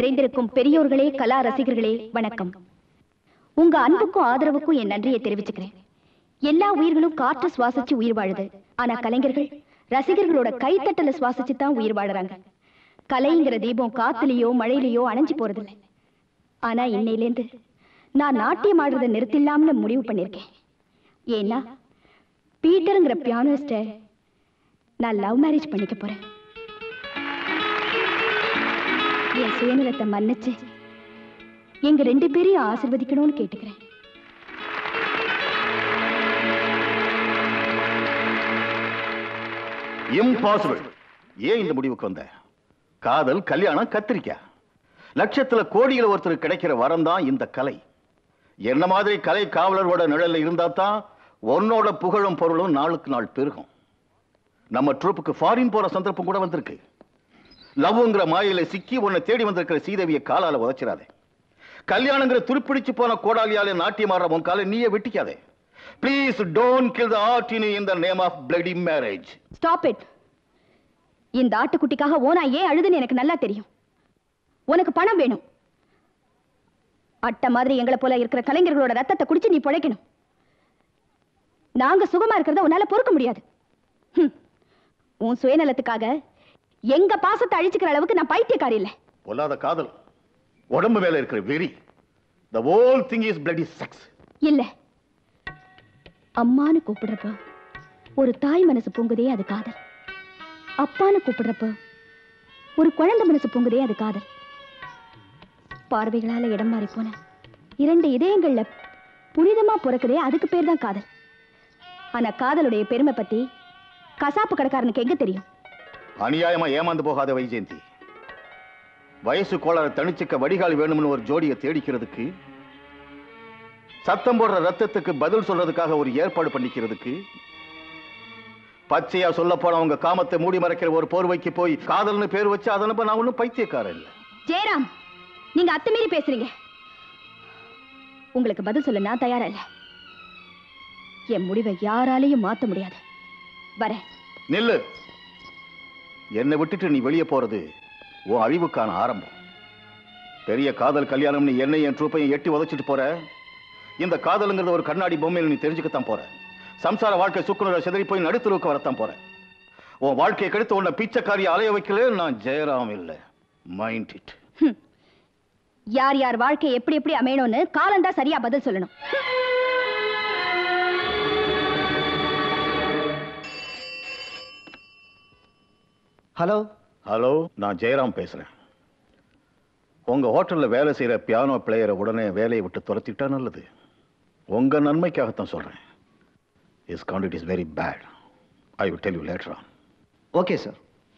நிறைந்திருக்கும் பெரியோர்களே கலா ரசிகர்களே வணக்கம் உங்க அன்புக்கும் ஆதரவுக்கும் என் நன்றியை தெரிவிச்சுக்கிறேன் எல்லா உயிர்களும் காற்று சுவாசிச்சு உயிர் வாழுது ஆனா கலைஞர்கள் ரசிகர்களோட கைத்தட்டல சுவாசிச்சு தான் உயிர் வாழுறாங்க கலைங்கிற தீபம் காத்துலயோ மழையிலயோ அணைஞ்சு போறதில்லை ஆனா இன்னையிலேந்து நான் நாட்டியம் ஆடுறதை நிறுத்தில்லாமனு முடிவு பண்ணிருக்கேன் ஏன்னா பீட்டருங்கிற பியானோஸ்ட நான் லவ் மேரேஜ் பண்ணிக்க போறேன் என் சுயநலத்தை மன்னிச்சு எங்க ரெண்டு பேரையும் ஆசிர்வதிக்கணும்னு கேட்டுக்கிறேன் இம்பாசிபிள் ஏன் இந்த முடிவுக்கு வந்த காதல் கல்யாணம் கத்திரிக்காய் லட்சத்துல கோடியில ஒருத்தர் கிடைக்கிற வரம் தான் இந்த கலை என்ன மாதிரி கலை காவலரோட நிழல்ல இருந்தா தான் உன்னோட புகழும் பொருளும் நாளுக்கு நாள் பெருகும் நம்ம ட்ரூப்புக்கு ஃபாரின் போற சந்தர்ப்பம் கூட வந்திருக்கு லவ்ங்கிற மாயில சிக்கி உன்னை தேடி வந்திருக்கிற சீதேவியை காலால உதைச்சிடாதே கல்யாணங்கிற துருப்பிடிச்சு போன கோடாலியால நாட்டியம் ஆடுற உன் காலை நீயே வெட்டிக்காதே please don't kill the art in the name of bloody marriage stop it இந்த ஆட்டுக்குட்டிக்காக ஓனா ஏன் அழுதுன்னு எனக்கு நல்லா தெரியும் உனக்கு பணம் வேணும் அட்டை மாதிரி எங்களை போல இருக்கிற கலைஞர்களோட ரத்தத்தை குடிச்சு நீ பிழைக்கணும் நாங்க சுகமா இருக்கிறத உன்னால பொறுக்க முடியாது ஹம். உன் சுயநலத்துக்காக எங்க பாசத்தை அழிச்சுக்கிற அளவுக்கு நான் பைத்தியக்காரி இல்லை பொல்லாத காதல் உடம்பு மேல இருக்கிற வெறி the whole thing is bloody sex இல்ல அம்மான்னு கூப்பிடுறப்ப ஒரு தாய் மனசு பொங்குதே அது காதல் அப்பான்னு கூப்பிடுறப்ப ஒரு குழந்தை மனசு பொங்குதே அது காதல் பார்வைகளால இடம் மாறி போன இரண்டு இதயங்கள்ல புனிதமா பிறக்குதே அதுக்கு பேர் தான் காதல் ஆனா காதலுடைய பெருமை பத்தி கசாப்பு கடைக்காரனுக்கு எங்க தெரியும் அநியாயமா ஏமாந்து போகாத வைஜெயந்தி வயசு கோளாறு தனிச்சுக்க வடிகால் வேணும்னு ஒரு ஜோடியை தேடிக்கிறதுக்கு சத்தம் போடுற ரத்தத்துக்கு பதில் சொல்றதுக்காக ஒரு ஏற்பாடு பண்ணிக்கிறதுக்கு பச்சையா சொல்ல போனவங்க காமத்தை மூடி மறைக்கிற ஒரு போர்வைக்கு போய் காதல்னு பேர் வச்சு அதனப்ப நான் ஒண்ணும் பைத்தியக்காரன் இல்ல ஜெயராம் நீங்க அத்துமீறி பேசுறீங்க உங்களுக்கு பதில் சொல்ல நான் தயாரா இல்ல என் முடிவை யாராலையும் மாத்த முடியாது வரேன் நில்லு என்னை விட்டுட்டு நீ வெளியே போறது உன் அழிவுக்கான ஆரம்பம் பெரிய காதல் கல்யாணம்னு என்னை என் ட்ரூப்பையும் எட்டி உதைச்சிட்டு போற இந்த காதலுங்கிறது ஒரு கண்ணாடி பொம்மையில் நீ தெரிஞ்சுக்கத்தான் போற சம்சார வாழ்க்கை சுக்குநூற சிதறி போய் நடுத்தருவுக்கு வரத்தான் போற உன் வாழ்க்கையை கெடுத்து உன்னை பிச்சைக்காரி அலைய வைக்கல நான் ஜெயராம் இல்லை மைண்ட் இட் யார் யார் வாழ்க்கை எப்படி எப்படி அமையணும்னு காலம்தான் சரியா பதில் சொல்லணும் ஹலோ ஹலோ நான் ஜெயராம் பேசுறேன் உங்க ஹோட்டல்ல வேலை செய்யற பியானோ பிளேயரை உடனே வேலையை விட்டு துரத்திட்டா நல்லது உங்க நன்மைக்காகத்தான் சொல்றேன் is contact is very bad I will tell you later on okay sir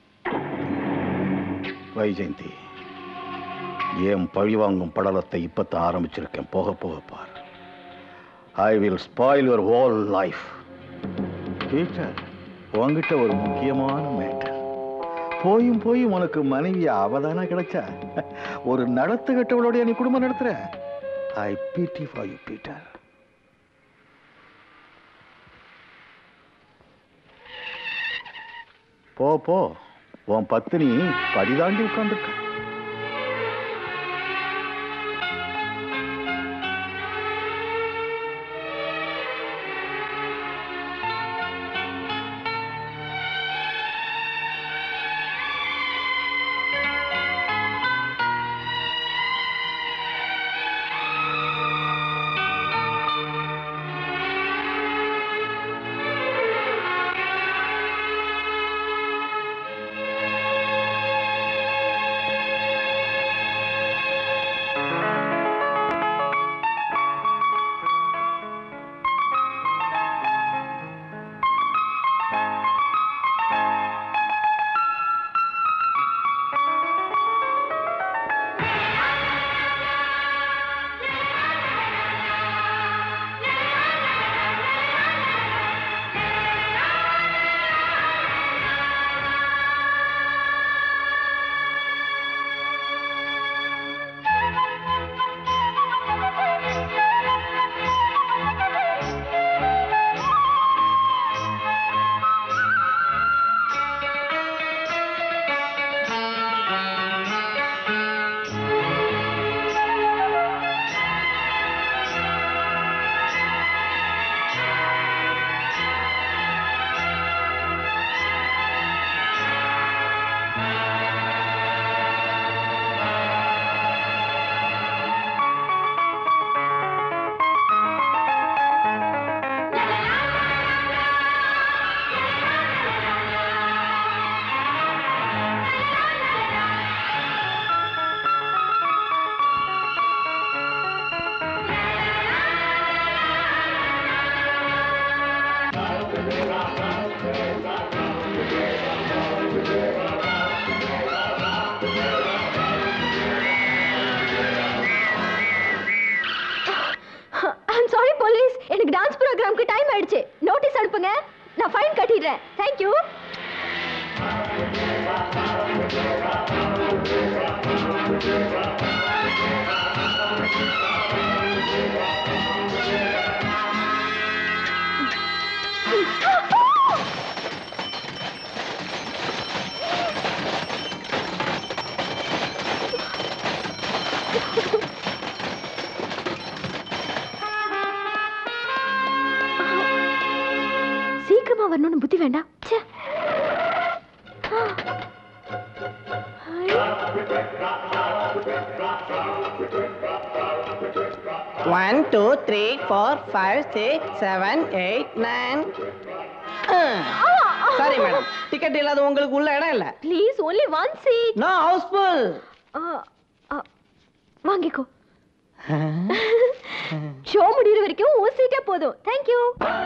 Vaijayanthi ஏன் பழிவாங்கும் படலத்தை இப்பத்தான் ஆரம்பிச்சிருக்கேன் போக போக பார் I will spoil your whole life Peter உன்கிட்ட ஒரு முக்கியமான மேட்டர் போயும் போயும் உனக்கு மனைவி அவதானா கிடைச்சா ஒரு நடத்து கட்டவளோடைய நீ குடும்பம் நடத்துற ஐ பிடி ஃபார் யூ பீட்டர் போ போ உன் பத்தினி படிதாண்டி உட்கார்ந்துருக்க வேகமா வரணும்னு புத்தி வேண்டாம் ச்சே one two three four five six seven eight nine sorry madam ticket இல்லாத உங்களுக்கு உள்ள இடம் இல்ல please only one seat no housefull வாங்கிக்கோ ஷோ முடியிற வரைக்கும் ஒரு சீட்டே போதும் தேங்க்யூ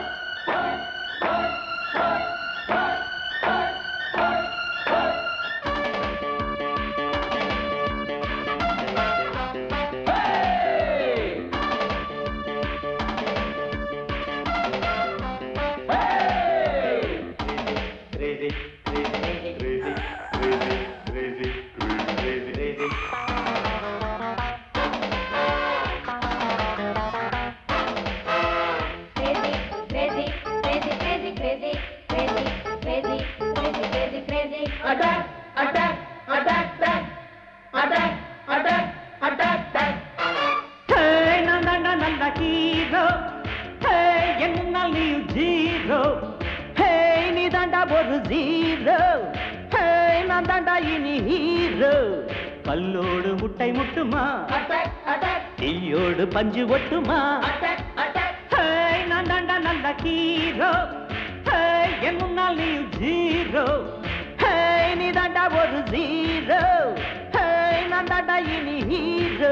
நான் தாண்டா நல்ல ஹீரோ என் முன்னால் நீயும் ஜீரோ ஹே நீ தாண்டா ஒரு ஜீரோ ஹே நான் தாண்டா இனி ஹீரோ கல்லோடு முட்டை முட்டுமா தீயோடு பஞ்சு ஒட்டுமா ஹே நான் தாண்டா நல்ல ஹீரோ ஹே என் முன்னால் நீயும் ஜீரோ ஹே நீ தாண்டா ஒரு ஜீரோ ஹே நான் தாண்டா இனி ஹீரோ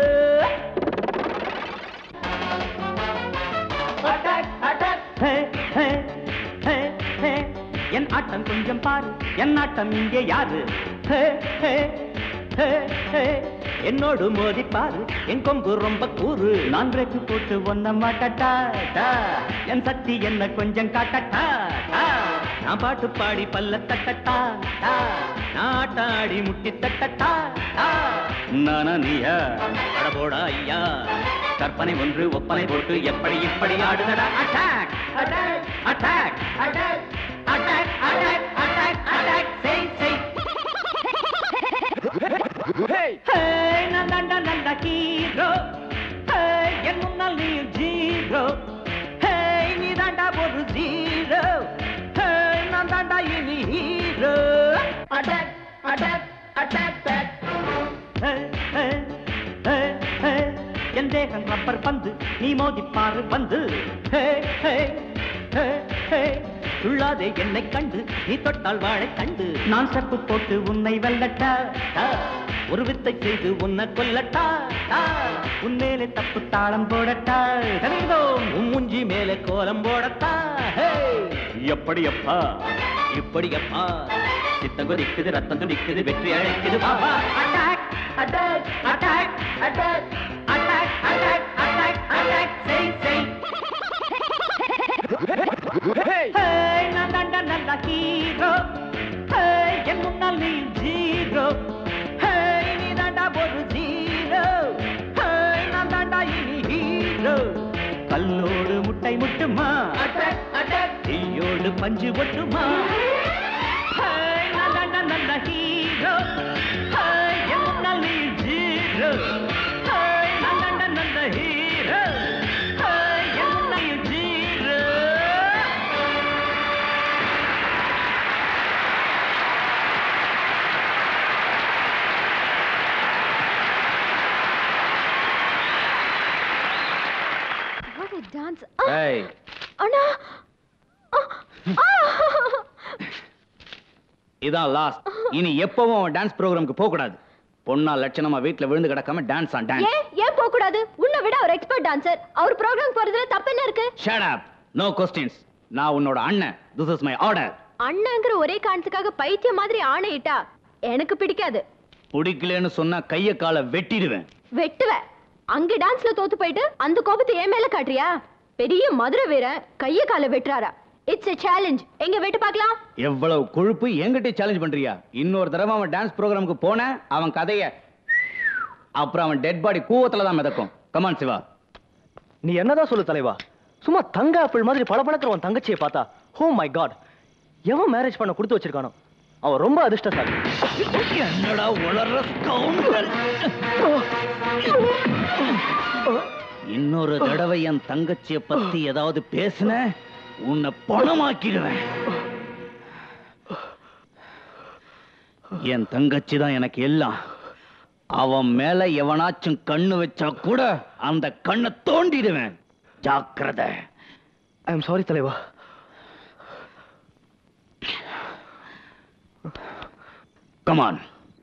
ஹே, ஹே, ஹே, ஹே. என் ஆட்டம் கொஞ்சம் பாரு என் ஆட்டம் இங்கே யாரு ஹே, ஹே, ஹே, ஹே. என்னோடு மோதி பாரு என் கொம்பு ரொம்ப கூறு நான் பிரேக்கு போட்டு ஒன்ன மாட்டட்டா டா. என் சக்தி என்ன கொஞ்சம் காட்டட்டா டா. நான் பாட்டு பாடி பல்ல தட்டட்டா டா. நான் ஆட்டாடி முட்டி தட்டட்டா டா. நானா நீயா அட போடா ஐயா கற்பனை ஒன்று ஒப்பனை போட்டு எப்படி இப்படி ஆடுதடா attack attack attack attack attack attack attack attack செய் செய் ஹே நான் தாண்டா நல்ல ஹீரோ ஹே என் முன்னால் நீ ஜீரோ ஹே நீ தாண்டா ஒரு ஜீரோ ஹே நான் தாண்டா இனி hero attack attack attack hey hey hey hey என் தேகம் ரப்பர் பந்து நீ மோதிப்பாரு வந்து ஹே ஹே ஹே ஹே துள்ளாதே என்னை கண்டு நீ தொட்டால் வாழை கண்டு நான் செப்பு போட்டு உன்னை வெல்லட்டா டா. ஒரு வித்தை செய்து உன்னை கொல்லட்டா டா. உன் மேலே தப்பு தாளம் போடட்டா தெரிந்தோம் உன் மூஞ்சி மேலே கோலம் போடட்டா ஹே எப்படி அப்பா இப்படி அப்பா சித்தம் கொதிக்குது ரத்தம் துடிக்குது வெற்றி அழைக்குது Baba attack attack attack attack attack attack attack attack செய் செய் ஹே நான் தாண்டா நல்ல ஹீரோ ஹே என் முன்னால் நீ ஜீரோ ஹே நீ தாண்டா ஒரு ஜீரோ ஹே நான் தாண்டா இனி ஹீரோ கல்லோடு முட்டை முட்டுமா தீயோடு பஞ்சு ஒட்டுமா ஹே நான் தாண்டா நல்ல ஹீரோ ஹே என் முன்னால் நீ ஜீரோ ஹே நான் தாண்டா நல்ல ஹீரோ ஹே என் முன்னால் நீ ஜீரோ What a dance. ஏய் அண்ணா ஆ, ஆ. இதான் லாஸ்ட் இனி எப்பவும் டான்ஸ் ப்ரோக்ராம்க்கு போக கூடாது பொண்ணா லட்சணமா வீட்ல விழுந்து கிடக்காம டான்ஸ் ஆன் டான்ஸ் ஏன் ஏன் போக கூடாது உன்னை விட அவர் எக்ஸ்பர்ட் டான்சர் அவர் ப்ரோக்ராம் போறதுல தப்பு என்ன இருக்கு ஷட் அப் நோ கொஸ்டின்ஸ் நான் உன்னோட அண்ணன் திஸ் இஸ் மை ஆர்டர் அண்ணங்கிற ஒரே காரணத்துக்காக பைத்தியம் மாதிரி ஆணையிட்டா எனக்கு பிடிக்காது பிடிக்கலன்னு சொன்னா கைய காலை வெட்டிடுவேன் வெட்டுவ அங்க டான்ஸ்ல தோத்து போயிட்டு அந்த கோபத்தை என் மேல காட்டுறியா பெரிய மதுரை வீரன் கைய கால வெட்டுறாரா இட்ஸ் a சேலஞ்ச் எங்க வெட்டு பார்க்கலாம் எவ்வளவு கொழுப்பு என்கிட்ட சேலஞ்ச் பண்றியா இன்னொரு தடவை அவன் டான்ஸ் ப்ரோக்ராமுக்கு போன அவன் கதைய அப்புறம் அவன் டெட் பாடி கூவத்துல தான் மிதக்கும் கமான் சிவா நீ என்னதான் சொல்லு தலைவா சும்மா தங்க ஆப்பிள் மாதிரி பளபளக்கிற உன் தங்கச்சியை பார்த்தா ஹோ மை காட் எவன் மேரேஜ் பண்ண கொடுத்து வச்சிருக்கானோ அவன் ரொம்ப அதிர்ஷ்டசாலி என்னடா உளற scoundrel? இன்னொரு தடவை என் தங்கச்சிய பத்தி ஏதாவது பேசுன உன்னை பணமாக்கிடுவேன் என் தங்கச்சி தான் எனக்கு எல்லாம் அவன் மேல எவனாச்சும் கண்ணு வச்சா கூட அந்த கண்ணை தோண்டிடுவேன் ஜாக்கிரதை ஐ எம் சாரி தலைவா கமான்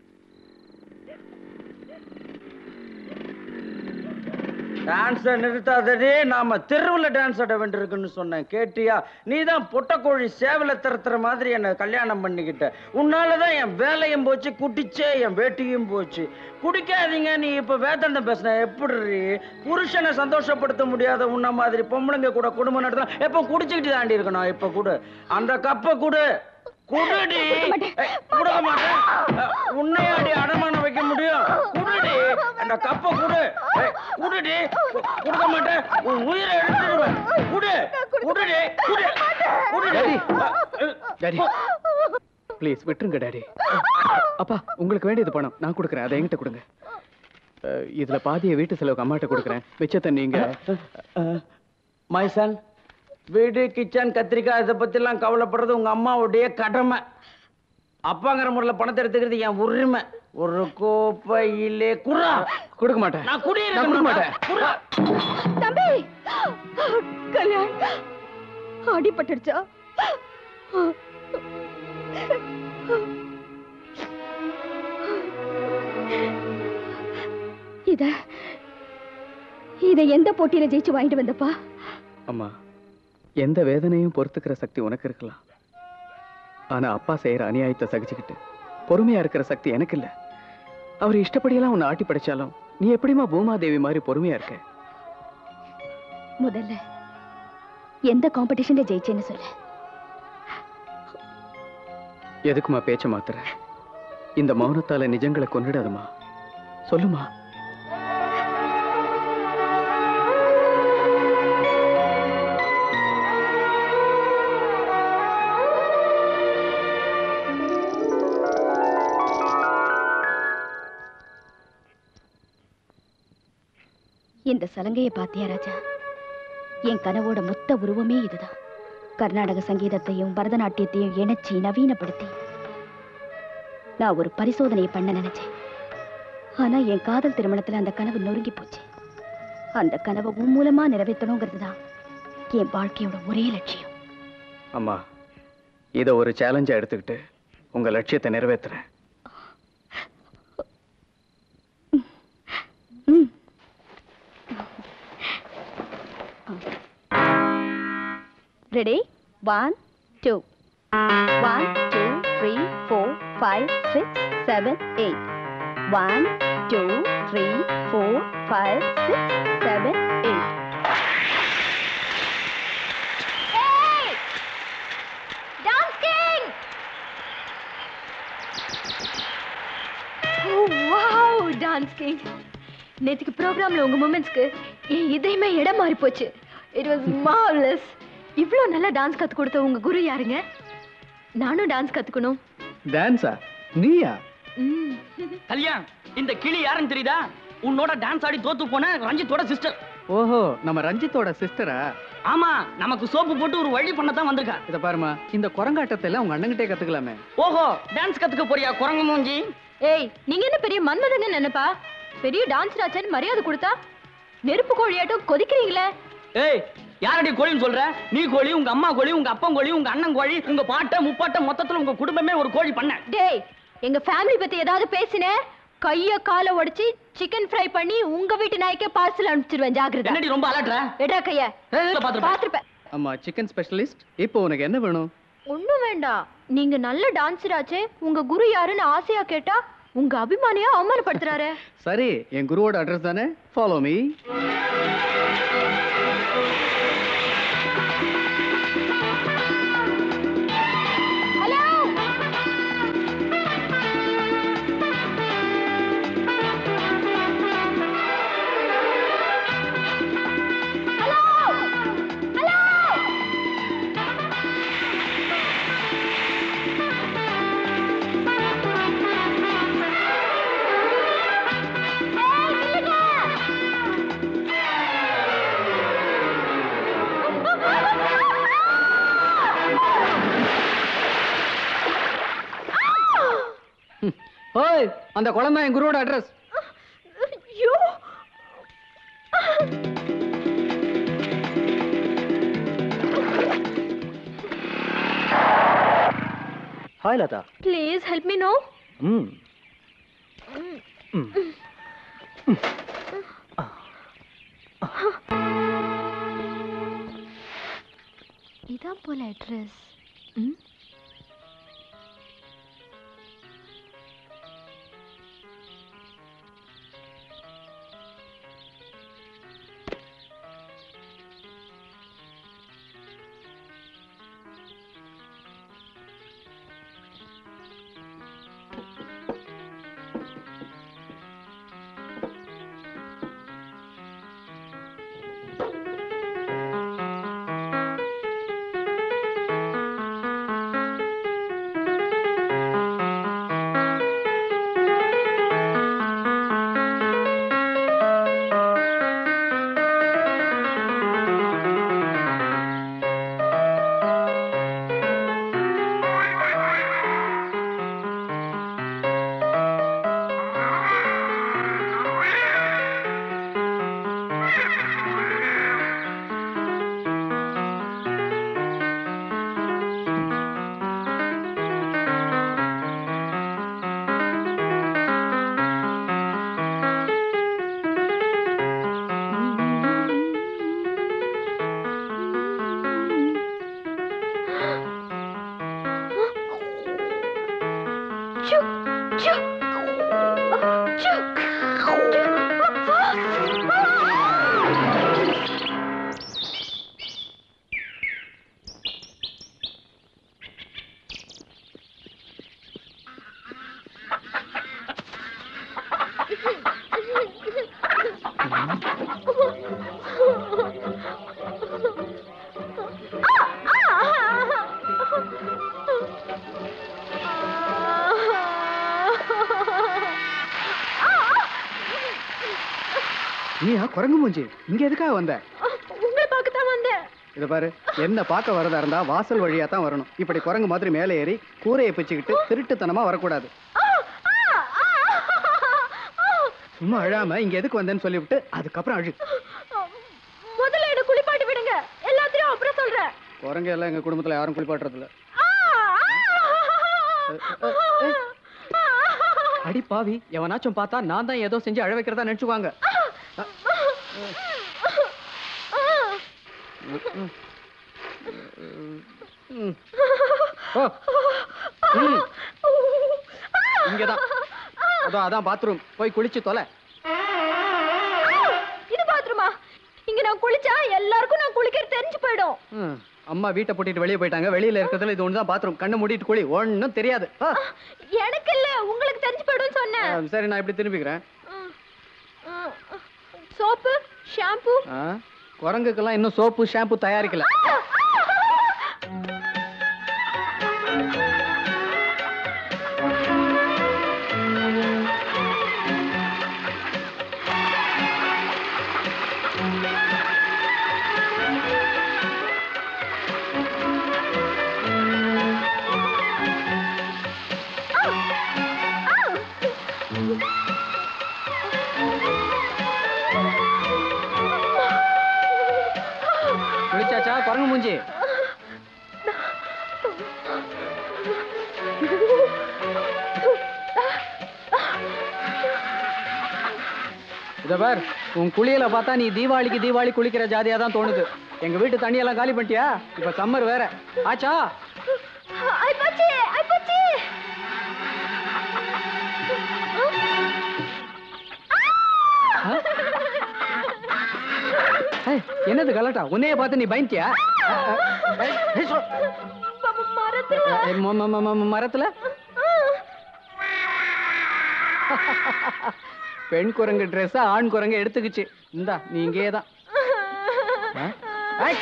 டான்ஸை நிறுத்தாதடி நாம தெருவுல டான்ஸ் ஆட வேண்டியிருக்குன்னு சொன்னேன் கேட்டியா நீ தான் பொட்டக்கோழி சேவல திறத்துற மாதிரி என்னை கல்யாணம் பண்ணிக்கிட்ட உன்னால தான் என் வேலையும் போச்சு குட்டிச்சே என் வேட்டியும் போச்சு குடிக்காதீங்க நீ இப்ப வேதாந்தம் பேசுன எப்படி புருஷனை சந்தோஷப்படுத்த முடியாத உன்ன மாதிரி பொம்பளைங்க கூட குடும்பம் நடத்தலாம் எப்ப குடிச்சுக்கிட்டு தாண்டி இருக்கணும் இப்ப கூட அந்த கப்பை கொடு குடுடி ஏய், கொடுக்க மாட்டேன் அஹ், உன்னையாடி அடமானம் வைக்க முடியும் குடுடி அந்த கப்பை குடு ஏய், குடுடி கு- கொடுக்க மாட்டேன் உன் உயிரை எடுத்துடுவேன் குடு குடுடி குடு குடுடி அஹ், அஹ், டாடி ப்ளீஸ் விட்டுருங்க டாடி அப்பா உங்களுக்கு வேண்டியது பணம் நான் கொடுக்குறேன் அதை என்கிட்ட கொடுங்க அஹ், இதுல பாதியை வீட்டு செலவுக்கு அம்மாட்ட கொடுக்குறேன் மிச்சத்தை நீங்க மை சன் வீடு கிச்சன் கத்திரிக்காய் இதை பத்திலாம் கவலைப்படுறது உங்க அம்மாவுடைய கடமை அப்பாங்கிற முறையில் பணத்தை எடுத்துக்கிறது என் உரிமை ஒரு கோப்பையிலே குறா கொடுக்க மாட்டேன் நான் குடியிருக்க நான் கொடுக்க மாட்டேன் மாட்டேன். குறா தம்பி கல்யாண் அடிபட்டுடுச்சா இத இத எந்த போட்டியில ஜெயிச்சு வாங்கிட்டு வந்தப்பா அம்மா எந்த வேதனையும் பொறுத்துக்கிற சக்தி உனக்கு இருக்கலாம் ஆனா அப்பா செய்யற அநியாயத்தை சகிச்சுக்கிட்டு பொறுமையா இருக்கிற சக்தி எனக்கு இல்ல அவர் இஷ்டப்படியெல்லாம் உன்னை ஆட்டி படைச்சாலும் நீ எப்படிம்மா பூமாதேவி மாதிரி பொறுமையா இருக்க முதல்ல எந்த காம்படிஷன்ல ஜெயிச்சேன்னு சொல்லு எதுக்குமா பேச்ச மாத்துற இந்த மௌனத்தால நிஜங்களை கொன்னிடாதம்மா சொல்லுமா இந்த சலங்கையை பாத்தியா ராஜா என் கனவோட மொத்த உருவமே இதுதான் கர்நாடக சங்கீதத்தையும் பரதநாட்டியத்தையும் இணைச்சி நவீனப்படுத்தி நான் ஒரு பரிசோதனையை பண்ண நினைச்சேன் ஆனா என் காதல் திருமணத்துல அந்த கனவு நொறுங்கி போச்சு அந்த கனவை உன் மூலமா நிறைவேற்றணுங்கிறது தான் என் வாழ்க்கையோட ஒரே லட்சியம் அம்மா இத ஒரு சேலஞ்சா எடுத்துக்கிட்டு உங்க லட்சியத்தை நிறைவேத்துறேன் ம் ready one two one two three four five six seven eight one two three four five six seven eight dance king wow dance king நேத்துக்கு ப்ரோக்ராம்ல உங்க மூமெண்ட்ஸ்க்கு என் இதயமே இடம் மாறி போச்சு இட் வாஸ் மார்வலஸ் இவ்ளோ நல்லா டான்ஸ் கத்து கொடுத்த உங்க குரு யாருங்க நானும் டான்ஸ் கத்துக்கணும் டான்ஸா நீயா ம். கல்யாண் இந்த கிளி யாருன்னு தெரியுதா உன்னோட டான்ஸ் ஆடி தோத்து போன ரஞ்சித்தோட சிஸ்டர் ஓஹோ நம்ம ரஞ்சித்தோட சிஸ்டரா ஆமா நமக்கு சோப்பு போட்டு ஒரு வழி பண்ண தான் வந்திருக்கா இத பாருமா இந்த குரங்காட்டத்தை எல்லாம் உங்க அண்ணன்கிட்டே கத்துக்கலாமே ஓஹோ டான்ஸ் கத்துக்க போறியா குரங்கு மூஞ்சி ஏய் நீங்க என்ன பெரிய மன்மதங்க நினைப்பா பெரிய டான்ஸ் ராஜன் மரியாதை கொடுத்தா நெருப்பு கோழியாட்டம் கொதிக்கிறீங்களே ஏய் யாரடி கோழின்னு சொல்ற நீ கோழி உங்க அம்மா கோழி உங்க அப்பன் கோழி உங்க அண்ணன் கோழி உங்க பாட்ட முப்பாட்ட மொத்தத்துல உங்க குடும்பமே ஒரு கோழி பண்ண டேய் எங்க ஃபேமிலி பத்தி ஏதாவது பேசின கைய கால உடைச்சு சிக்கன் ஃப்ரை பண்ணி உங்க வீட்டு நாய்க்கே பார்சல் அனுப்பிச்சிருவேன் ஜாக்கிரதை என்னடி ரொம்ப அலட்ற எடா கைய பாத்துருப்பேன் பாத்துருப்பேன் அம்மா சிக்கன் ஸ்பெஷலிஸ்ட் இப்போ உனக்கு என்ன வேணும் ஒண்ணும் வேண்டாம் நீங்க நல்ல டான்ஸர் ஆச்சே உங்க குரு யாருன்னு ஆசையா கேட்டா உங்க அபிமானியா அவமானப்படுத்துறாரு சரி என் குருவோட அட்ரஸ் தானே follow me hello hello hello ஏய் நில்லுங்க அந்த குளம் தான் என் குருவோட அட்ரஸ் ஐயோ hi Latha please help me no ம் ம் இதான் போல அட்ரஸ் ம் நீயா குரங்கு மூஞ்சி இங்க எதுக்காக வந்த உங்களை பார்க்க தான் வந்தேன் இத பாரு என்ன பார்க்க வரதா இருந்தா வாசல் வழியா தான் வரணும் இப்படி குரங்கு மாதிரி மேலே ஏறி கூரையை பிச்சுக்கிட்டு திருட்டுத்தனமா வரக்கூடாது சும்மா அழாம இங்க எதுக்கு வந்தேன்னு சொல்லிவிட்டு அதுக்கப்புறம் அழு முதல்ல என்ன குளிப்பாட்டி விடுங்க எல்லாத்தையும் அப்புறம் சொல்றேன் குரங்கு எல்லாம் எங்க குடும்பத்துல யாரும் குளிப்பாட்டுறது இல்ல அடி பாவி எவனாச்சும் பார்த்தா நான் தான் ஏதோ செஞ்சு அழ வைக்கிறதா நினைச்சுக்குவாங்க ம். ஓ. ம். இங்கதான் அதோ அதான் பாத்ரூம் போய் குளிச்சு தொலை இது பாத்ரூமா இங்க நான் குளிச்சா எல்லாருக்கும் நான் குளிக்கிறது தெரிஞ்சு போயிடும் ம். அம்மா வீட்டை பூட்டிட்டு வெளியே போயிட்டாங்க வெளியில இருக்கிறதுல இது ஒண்ணுதான் பாத்ரூம் கண்ணை மூடிட்டு குளி ஒண்ணும் தெரியாது ஆ. எனக்கு இல்ல உங்களுக்கு தெரிஞ்சு போயிடும்னு ஆ, சொன்னேன் சரி நான் இப்படி திரும்பிக்கிறேன் சோப்பு ஷாம்பு ஆ, குரங்குக்கெல்லாம் இன்னும் சோப்பு ஷாம்பு தயாரிக்கல குளிச்சாச்சா குரங்கு மூஞ்சி இத பார் உன் குளியல பார்த்தா நீ தீபாவளிக்கு தீபாவளி குளிக்கிற ஜாதியா தான் தோணுது எங்க வீட்டு தண்ணியெல்லாம் காலி பண்ணிட்டியா இப்ப சம்மர் வேற ஆச்சா ஐப்பாச்சி ஐப்பாச்சி ஆ? ஏய், என்னது கலாட்டா உன்னைய பார்த்து நீ பயந்தியா ஏய், ஏய், சொ- மரத்துல ஏய், ம- ம- ம- ம- மரத்துல பெண் குரங்கு ட்ரெஸ் ஆண் குரங்கு எடுத்துக்கிச்சு இந்தா நீ இங்கே தான் ஆ? ஏய்,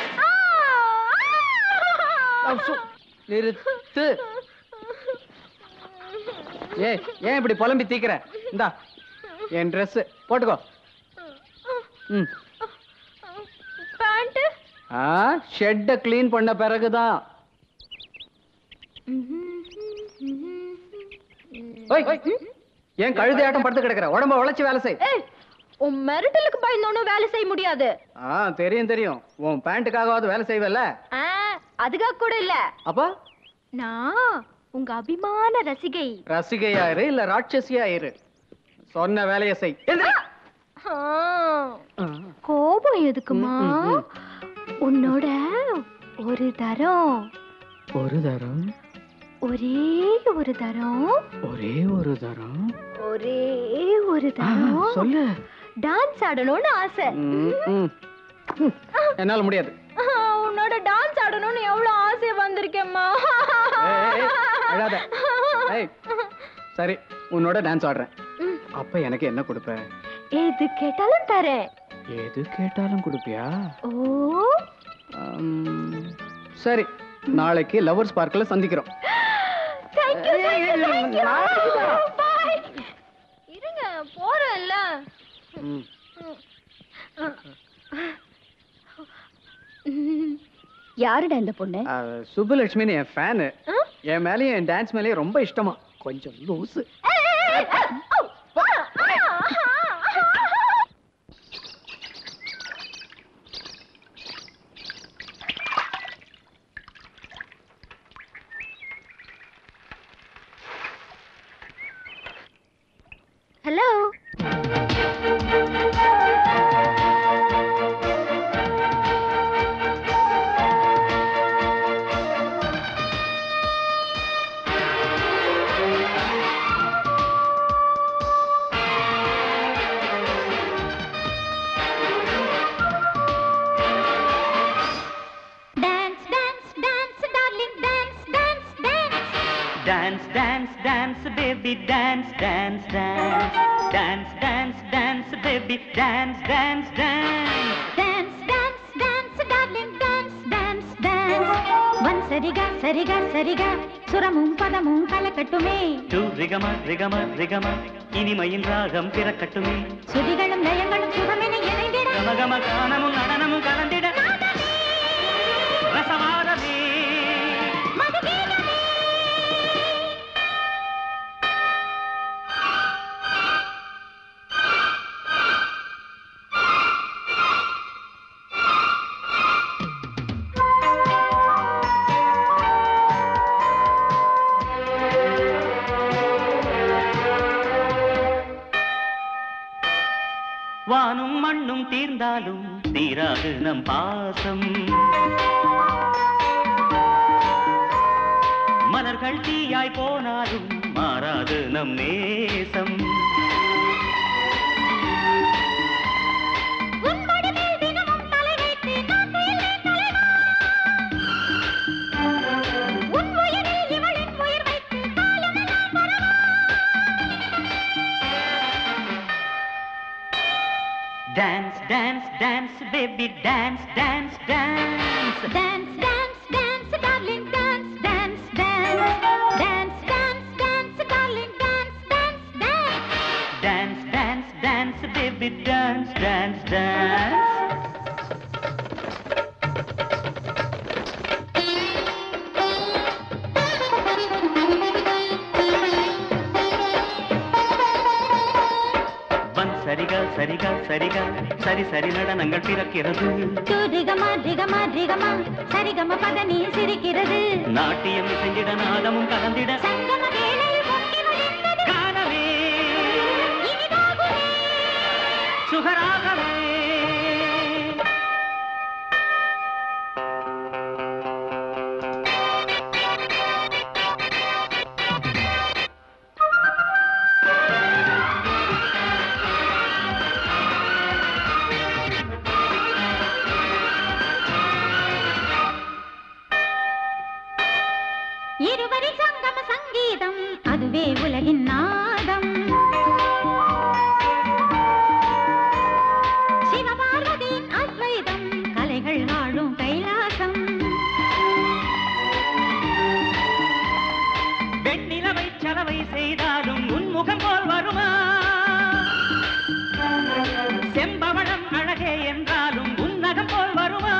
அப்சு, நிறுத்து ஏய் ஏன் இப்படி புலம்பி தீக்கிற இந்தா என் Dress போட்டுக்கோ ம் பேண்ட் ஆ ஷெட்டை க்ளீன் பண்ண பிறகுதான் ஓய், ஓய். ஏன் கழுதை ஆட்டம் படுத்து கிடக்குற உடம்ப உழைச்சு வேலை செய் ஏய் உன் மிரட்டலுக்கு பயந்தோன்னு வேலை செய்ய முடியாது ஆ தெரியும் தெரியும் உன் பேண்ட்டுக்காகவாவது வேலை செய்வல்ல ஆ, அதுக்காக கூட இல்ல அப்பா நான் உங்க அபிமான ரசிகை ரசிகையாயிரு இல்ல ராட்சசியாயிரு சொன்ன வேலையை செய் எந்திரி. ஆ, கோபம் எதுக்குமா உன்னோட ஒரு தரம் ஒரு தரம் ஒரே ஒரு தரம் ஒரே ஒரு தரம் ஒரே ஒரு ஆ, தரம் சொல்லு டான்ஸ் ஆடணும்னு ஆசை ம், ம். ம், என்னால முடியாது ஆ, உன்னோட டான்ஸ் ஆடணும்னு எவ்வளவு ஆசை வந்திருக்கேம்மா ஏய், ஏய், அழாத. ஏய், சரி உன்னோட டான்ஸ் ஆடுறேன் ம். அப்ப எனக்கு என்ன கொடுப்ப எது கேட்டாலும் தரேன் எது கேட்டாலும் கொடுப்பியா ஓ ஆம், சரி நாளைக்கு லவர்ஸ் பார்க்ல சந்திக்கிறோம் தேங்க்யூ ஏய், ஏய், ஏய், நாளைக்கு தான். பாய் இருங்க போறேன்ல ம். யாருடா இந்த பொண்ணு ஆ, சுப்புலட்சுமின்னு என் ஃபேனு என் மேலேயும் என் டான்ஸ் மேலேயும் ரொம்ப இஷ்டமா கொஞ்சம் லூசு hello dance dance dance darling dance dance dance Dance, dance, dance, baby, dance, dance, dance. Dance, dance, dance, baby, dance, dance, dance. Dance dance dance darling dance dance dance one சரிகா சரிகா சரிகா சுரமும் பதமும் கலக்கட்டுமே டு ரிகம ரிகம ரிகம இனிமையின் ராகம் பிறக்கட்டுமே சுதிகளும் லயங்களும் சுகமென இணைந்திட கமகம கானமும் நடனமும் கலந்திட ரசவாதமே மதுகீதமே வானும் மண்ணும் தீர்ந்தாலும் தீராது நம் பாசம் மலர்கள் தீயாய் போனாலும் மாறாது நம் நேசம் உன்மடி மேல் தினமும் தலை வைத்து நான் துயில்வேன் தலைவா. உன் உயிரில் இவளின் உயிர் வைத்து காலமெல்லாம் வரவா. Dance dance dance baby dance dance dance dance dance dance darling dance dance dance dance dance dance darling dance dance dance dance dance dance baby dance dance dance one சரிகா சரிகா சரிகா சரி சரி நடனங்கள் பிறக்கிறது ரிகமா ரிகமா ரிகமா சரிகம பதனி சிரிக்கிறது நாட்டியம் இசைந்திட நாதமும் கலந்திட சங்கம வேளையில் பொங்கி வழிந்தது காணவே இனிதாகுமே சுகராகவே இருவரி சங்கம சங்கீதம் அதுவே உலகின் நாதம் சிவபார்வதியின் அத்வைதம் கலைகள் ஆளும் கைலாசம் வெண்ணிலவை சலவை செய்தாலும் உன்முகம் போல் வருமா செம்பவளம் அழகே என்றாலும் உன்னகம் போல் வருமா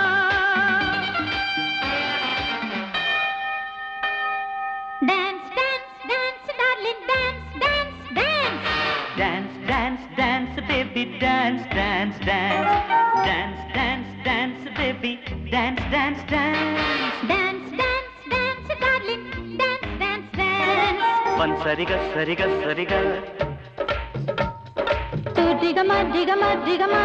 dance dance dance darling dance dance dance dance, dance, dance, dance, dance, baby, dance, dance, dance. Dance, dance, dance, darling. Dance, dance, dance. One sariga, sariga, sariga. Tu digama, digama, digama.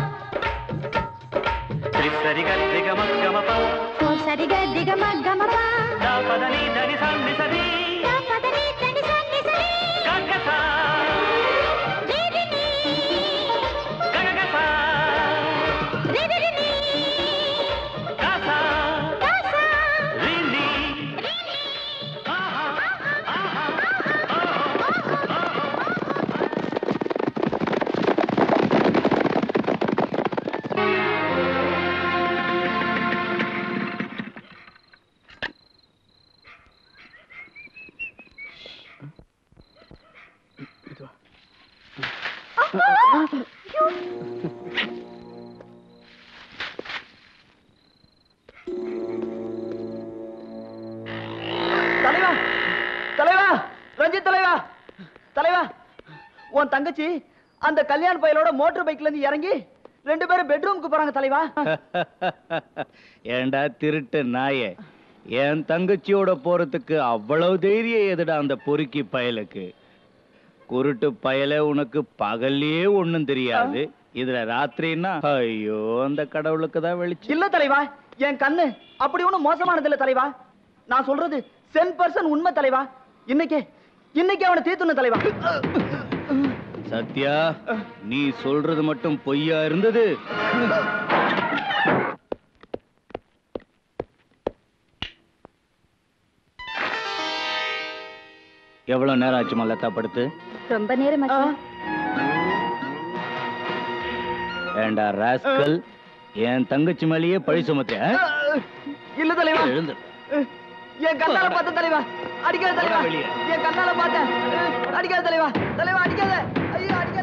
Three sariga, digama, gama pa. Four sariga, digama, gama pa. Da pa da ni da ni sa ni sa ni. Da pa da ni, da ni sa, ni sa ni. Ga ga sa. Re re ni. Ga ga ga sa. Re re re ni. Ga sa. Da sa. Ri ni. Ah ah. Ah ah. இதுவா தலைவா தலைவா ரஞ்சித் தலைவா தலைவா உன் தங்கச்சி அந்த கல்யாண பயலோட motor பைக்ல இருந்து இறங்கி ரெண்டு பேரும் பெட்ரூமுக்கு போறாங்க தலைவா ஏண்டா திருட்டு நாயே என் தங்கச்சியோட போறதுக்கு அவ்வளவு தைரியம் எதுடா அந்த பொறுக்கி பயலுக்கு குருட்டு பயலே உனக்கு பகல்லே ஒண்ணும் தெரியாது இதுல ராத்திரின்னா ஐயோ அந்த கடவுளுக்கு தான் வெளிச்சம் இல்ல தலைவா என் கண்ணு அப்படி ஒண்ணும் மோசமானது இல்ல தலைவா நான் சொல்றது சென் பர்சன் உண்மை தலைவா இன்னைக்கே இன்னைக்கு அவனை தீர்த்துணும் தலைவா சத்யா நீ சொல்றது மட்டும் பொய்யா இருந்தது எவ்வளவு நேரம் ஆச்சுமா லதா படுத்து ரொம்ப நேரம் ஏண்டா ராஸ்கல் என் தங்கச்சி மேலேயே பழி சுமத்த இல்ல தலைவா எழுந்து என் கண்ணால பார்த்தேன் தலைவா அடிக்காத தலைவா போடா வெளியே. என் கண்ணால பார்த்தேன் அடிக்காத தலைவா தலைவா அடிக்காத ஐயோ அடிக்காத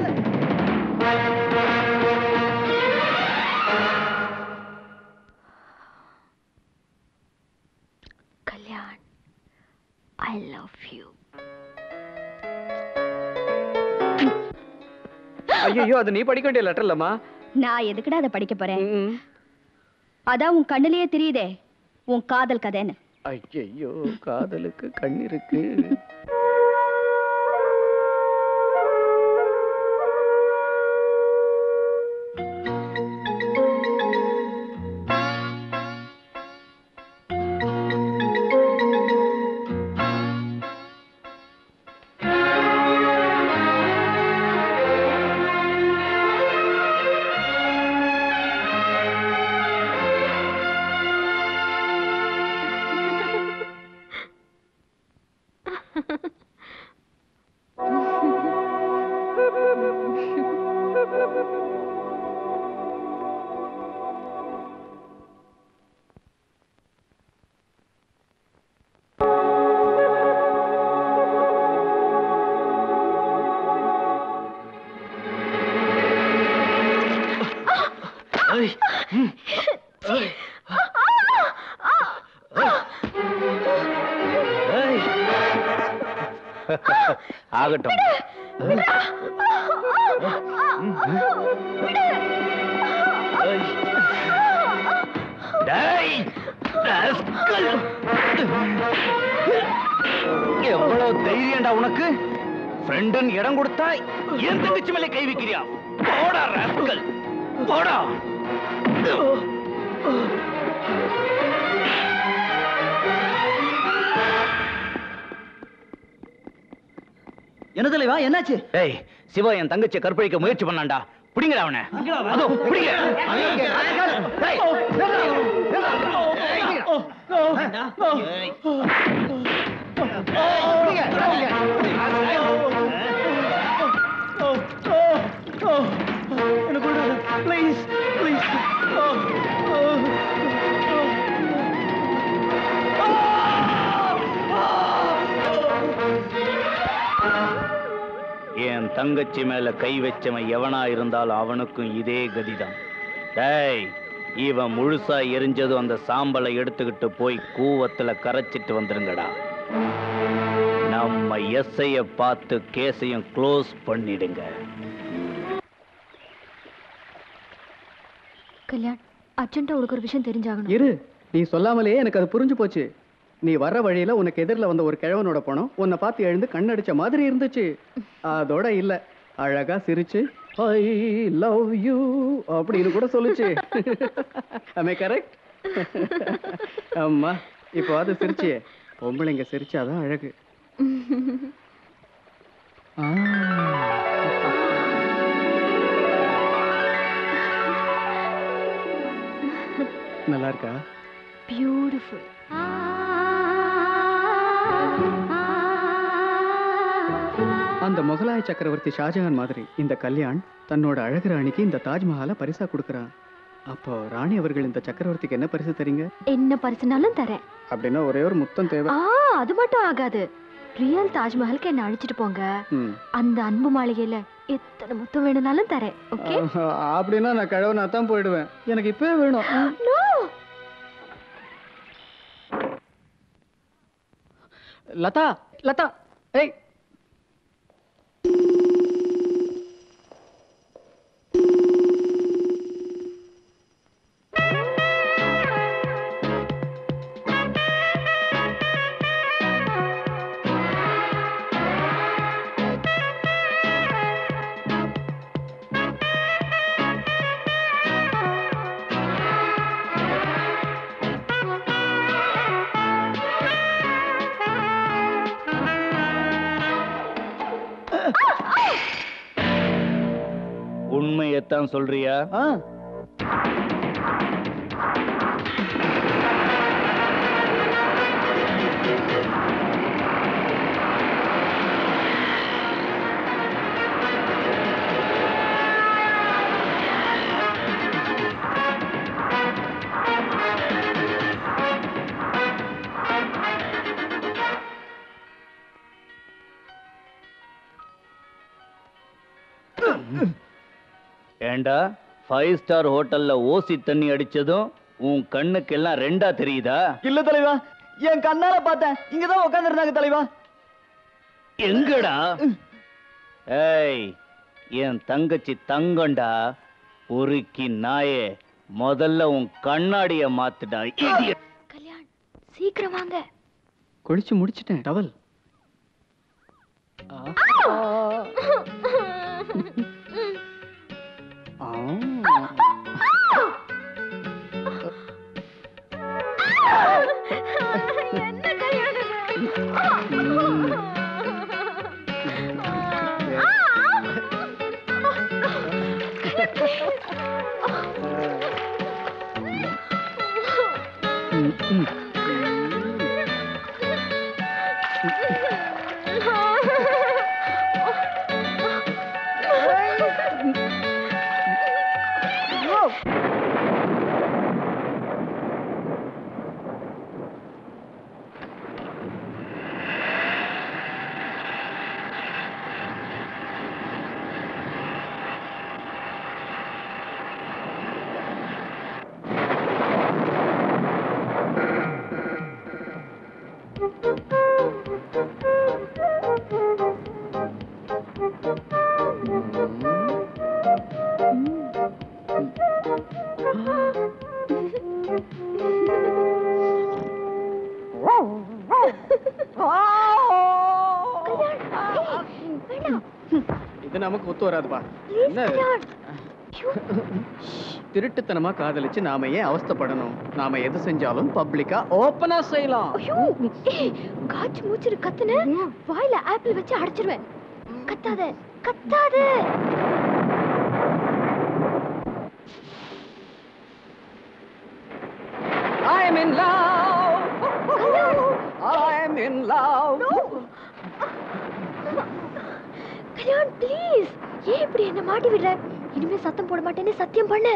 கல்யாண் ஐ லவ் யூ ஐயோ அது நீ படிக்க வேண்டிய லெட்டர் இல்லம்மா நான் எதுக்குடா அதை படிக்க போறேன் அதான் உன் கண்ணுலயே தெரியுதே உன் காதல் கதைன்னு ஐயோ காதலுக்கு கண் இருக்கு ஏய். ஆகட்டும் ஏய். டேய், rascal. எவ்வளவு தைரியம்டா உனக்கு ஃப்ரெண்டுன்னு இடம் கொடுத்தா என் தங்கச்சி மேலே கை வைக்கிறியா போடா ராஸ்கல் போடா என்ன தலைவா என்னாச்சு ஏய் சிவா என் தங்கச்சியை கற்பழிக்க முயற்சி பண்ணான்டா பிடிங்கடா அவனை அதோ பிடிங்க ஏய். ஏய். ப்ளீஸ் ப்ளீஸ் என் தங்கச்சி மேல கை வச்சவன் எவனா இருந்தாலும் அவனுக்கும் இதே கதிதான் டேய் இவன் முழுசா எரிஞ்சதும் அந்த சாம்பலை எடுத்துக்கிட்டு போய் கூவத்துல கரைச்சிட்டு வந்துருங்கடா நம்ம எஸ்ஐய பார்த்து கேஸையும் க்ளோஸ் பண்ணிடுங்க கல்யாண் அர்ஜென்ட்டா உனக்கு ஒரு விஷயம் தெரிஞ்சாகணும் இரு நீ சொல்லாமலே எனக்கு அது புரிஞ்சு போச்சு நீ வர்ற வழியில உனக்கு எதிரில் வந்த ஒரு கிழவனோட பணம் உன்னை பார்த்து எழுந்து கண்ணடிச்ச மாதிரி இருந்துச்சு அதோட இல்ல அழகா சிரிச்சு ஐ லவ் யூ அப்படின்னு கூட சொல்லுச்சு அமே கரெக்ட் அம்மா இப்போ அது சிரிச்சியே பொம்பளைங்க சிரிச்சாதான் அழகு ஆ. நல்லா இருக்கா பியூட்டிஃபுல் அந்த முகலாய சக்கரவர்த்தி ஷாஜஹான் மாதிரி இந்த கல்யாண் தன்னோட அழகு ராணிக்கு இந்த தாஜ்மஹாலை பரிசா கொடுக்கறான் அப்போ ராணி அவர்கள் இந்த சக்கரவர்த்திக்கு என்ன பரிசு தரீங்க என்ன பரிசுனாலும் தரேன் அப்படின்னா ஒரே ஒரு முத்தம் தேவை ஆ அது மட்டும் ஆகாது ரியல் தாஜ்மஹாலுக்கு என்ன அழைச்சிட்டு போங்க ம். அந்த அன்பு மாளிகையில எத்தனை முத்தம் வேணும்னாலும் தரேன் ஓகே ஆஹா, அப்படின்னா நான் கிழவனா தான் போயிடுவேன் எனக்கு இப்பவே வேணும் நோ லதா லதா ஏய் உண்மையத்தான் சொல்றியா ஆ ஏண்டா ஃபைவ் ஸ்டார் ஹோட்டல்ல ஓசி தண்ணி அடிச்சதும் உன் கண்ணுக்கெல்லாம் ரெண்டா தெரியுதா இல்ல தலைவா என் கண்ணால பார்த்தேன் இங்கதான் உட்கார்ந்து இருந்தாங்க தலைவா எங்கடா ஏய் என் தங்கச்சி தங்கண்டா பொறுக்கி நாயே முதல்ல உன் கண்ணாடிய மாத்துடா idiot. கல்யாண் சீக்கிரம் வாங்க குளிச்சு முடிச்சிட்டேன் டவல் என்ன கல்யாணம் இது நமக்கு ஒத்து வராதுப்பா என்ன திருட்டுத்தனமா காதலிச்சு நாம ஏன் அவஸ்தைப்படணும் நாம எது செஞ்சாலும் பப்ளிக்கா ஓப்பனா செய்யலாம் ஐயோ ஏய், காய்ச்சி மூச்சிரு கத்துன வாயில ஆப்பிள் வச்சு அடைச்சிருவேன் கத்தாத கத்தாத I'm in love. I'm in love. Kalyan please ஏன் இப்படி என்ன மாட்டி விடுற இனிமே சத்தம் போட மாட்டேன்னு சத்தியம் பண்ணு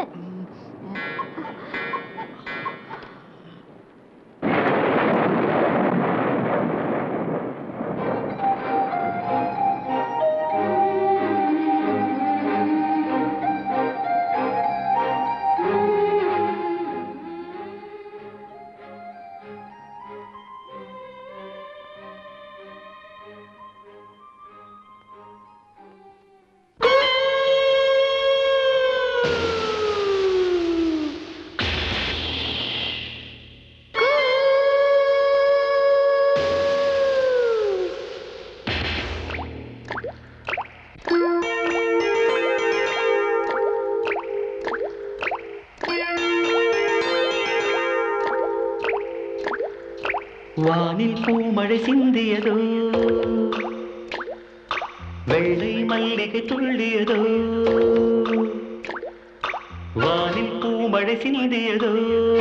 வானில் பூமழை சிந்தியதோ வெள்ளை மல்லிகை துள்ளியதோ வானில் பூமழை சிந்தியதோ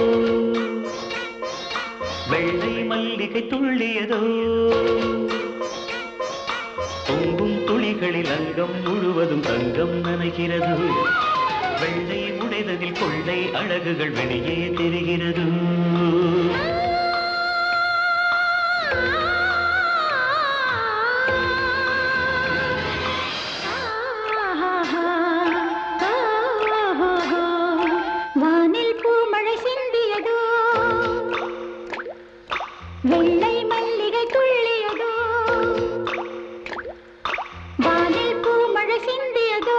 வெள்ளை மல்லிகை துள்ளியதோ பொங்கும் துளிகளில் அங்கம் முழுவதும் தங்கம் நனைகிறது வெள்ளை உடைததில் கொள்ளை அழகுகள் வெளியே தெரிகிறது வானில் பூமழை சிந்தியதோ வெள்ளை மல்லிகை துள்ளியதோ வானில் பூமழை சிந்தியதோ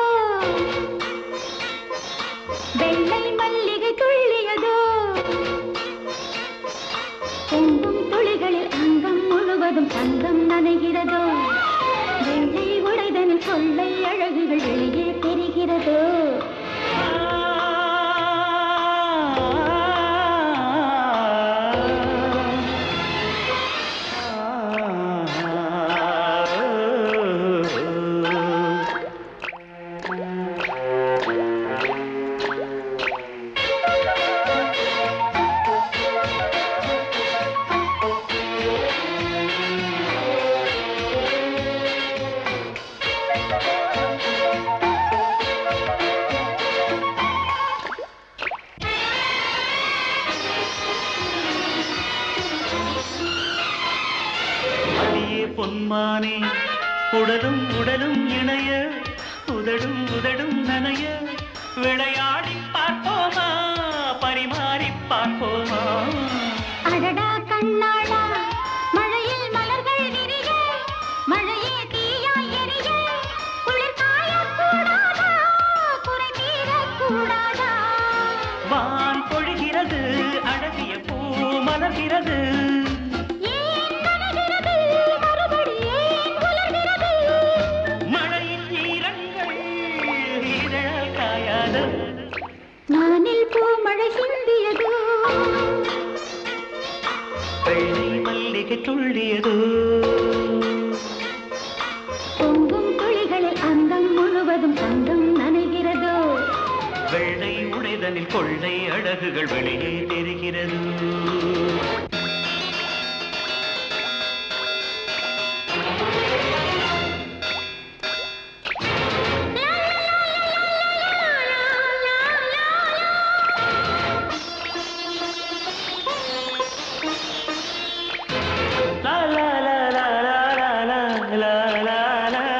வெள்ளை மல்லிகை துள்ளியதோ பொங்கும் துளிகளில் அங்கம் முழுவதும் தங்கம் நனைகிறதோ வெள்ளை உடைதனில் கொள்ளை அழகுகள் வெளியே தெரிகிறதோ அடியே பொன்மானே உடலும் உடலும் இணைய உதடும் உதடும் நனைய விளையாடி பார்ப்போமா பரிமாறி பார்ப்போமா அடடா கண்ணாளா மழையில் மலர்கள் விரிய மழையே தீயாய் எரிய குளிர் காயக்கூடாதா குறை தீரக்கூடாதா வான் பொழிகிறது அழகிய பூ மலர்கிறது ஏன் நனைகிறது மறுபடி ஏன் உலர்கிறது மழையின் ஈரங்கள் இதழால் காயாது வானில் பூமழை சிந்தியதோ வெள்ளை மல்லிகை துள்ளியதோ பொங்கும் துளிகளில் அங்கம் முழுவதும் தங்கம் நனைகிறதோ வெள்ளை உடைதனில் கொள்ளை அழகுகள் வெளியே தெரிகிறது லா லா லா லா லா லா லா லா லா லா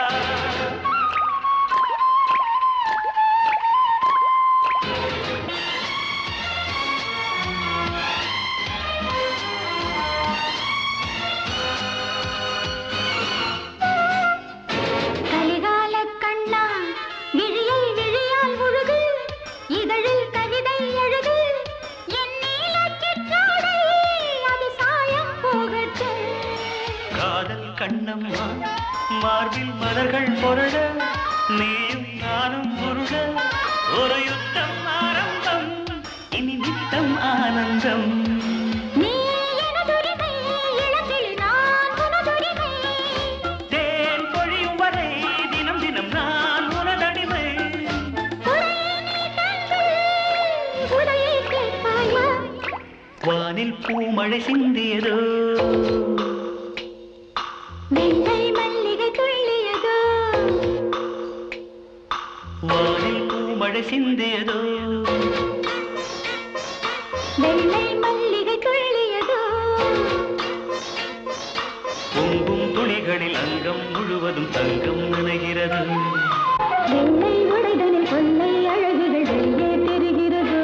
கலிகால கண்ணா விழியை விழியால் முழுகு இதழில் கவிதை எழுது என் நீலச் சிற்றாடை அது சாயம் போகட்டும் காதல் கண்ணம்மா மார்பில் மலர்கள் பொருட நீயும் நானும் பொருட ஒரு யுத்தம் ஆரம்பம் இனி நித்தம் ஆனந்தம் நீ எனதுரிமை இளங்கிளி நான் உனதுரிமை தேன் பொழியும் வரை தினம் தினம் நான் உனதடிமை உரையை நீ தந்து உரையை கேட்பாயா வானில் பூமழை சிந்தியதோ வெள்ளை மல்லிகை துள்ளியதோ வானில் பூமழை சிந்தியதோ வெள்ளை மல்லிகை துள்ளியதோ பொங்கும் துளிகளில் அங்கம் முழுவதும் தங்கம் நனைகிறது வெள்ளை உடைதனில் கொள்ளை அழகுகள் வெளியே தெரிகிறதோ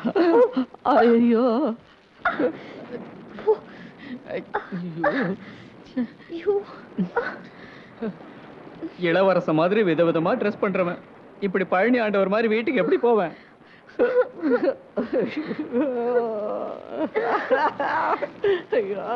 ஐயோ ஐயோ இளவரச மாதிரி விதவிதமா ட்ரெஸ் பண்றவன் இப்படி பழனி ஆண்டவர் மாதிரி வீட்டுக்கு எப்படி போவேன் ஐயோ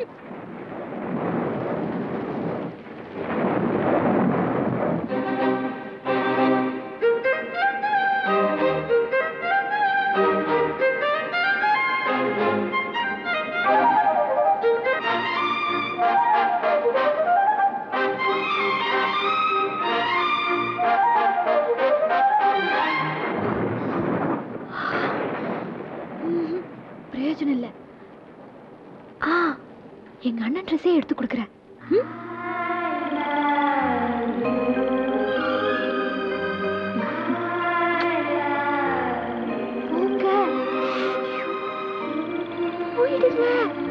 பிரயோஜனம் இல்ல ஆ எங்க அண்ணன் ட்ரெஸ்ஸே எடுத்து கொடுக்குறேன் ம்? போங்க போயிடுங்க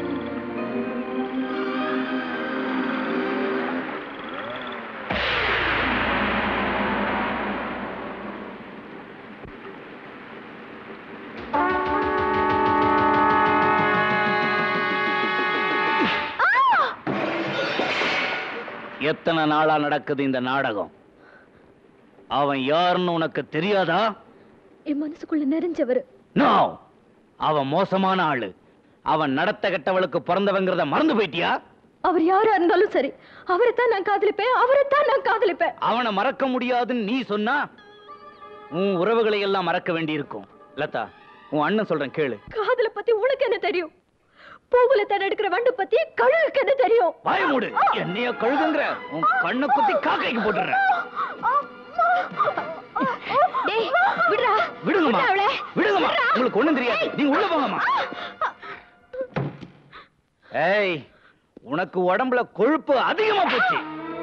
எத்தனை நாளா நடக்குது இந்த நாடகம் அவன் யாருன்னு உனக்கு தெரியாதா என் மனசுக்குள்ள நிறைஞ்சவர் நோ அவன் மோசமான ஆளு அவன் நடத்த கெட்டவளுக்கு பிறந்தவங்கிறத மறந்து போயிட்டியா அவர் யாரா இருந்தாலும் சரி அவரை தான் நான் காதலிப்பேன் அவரை தான் நான் காதலிப்பேன் அவனை மறக்க முடியாதுன்னு நீ சொன்னா உன் உறவுகளை எல்லாம் மறக்க வேண்டியிருக்கும் லதா உன் அண்ணன் சொல்றேன் கேளு காதலை பத்தி உனக்கு என்ன தெரியும் பூவுல தன் எடுக்கிற வண்டு பத்தி கழுகுக்கு என்ன தெரியும் வாய மூடு என்னைய கழுகுங்கிற உன் கண்ணை குத்தி காக்கைக்கு போட்டுறேன் டேய் விடுடா விடுங்கம்மா விடுடா அவளை. விடுங்கம்மா விடுடா. உங்களுக்கு ஒண்ணும் தெரியாது நீங்க உள்ள போங்கம்மா ஏய் உனக்கு உடம்புல கொழுப்பு அதிகமா போச்சு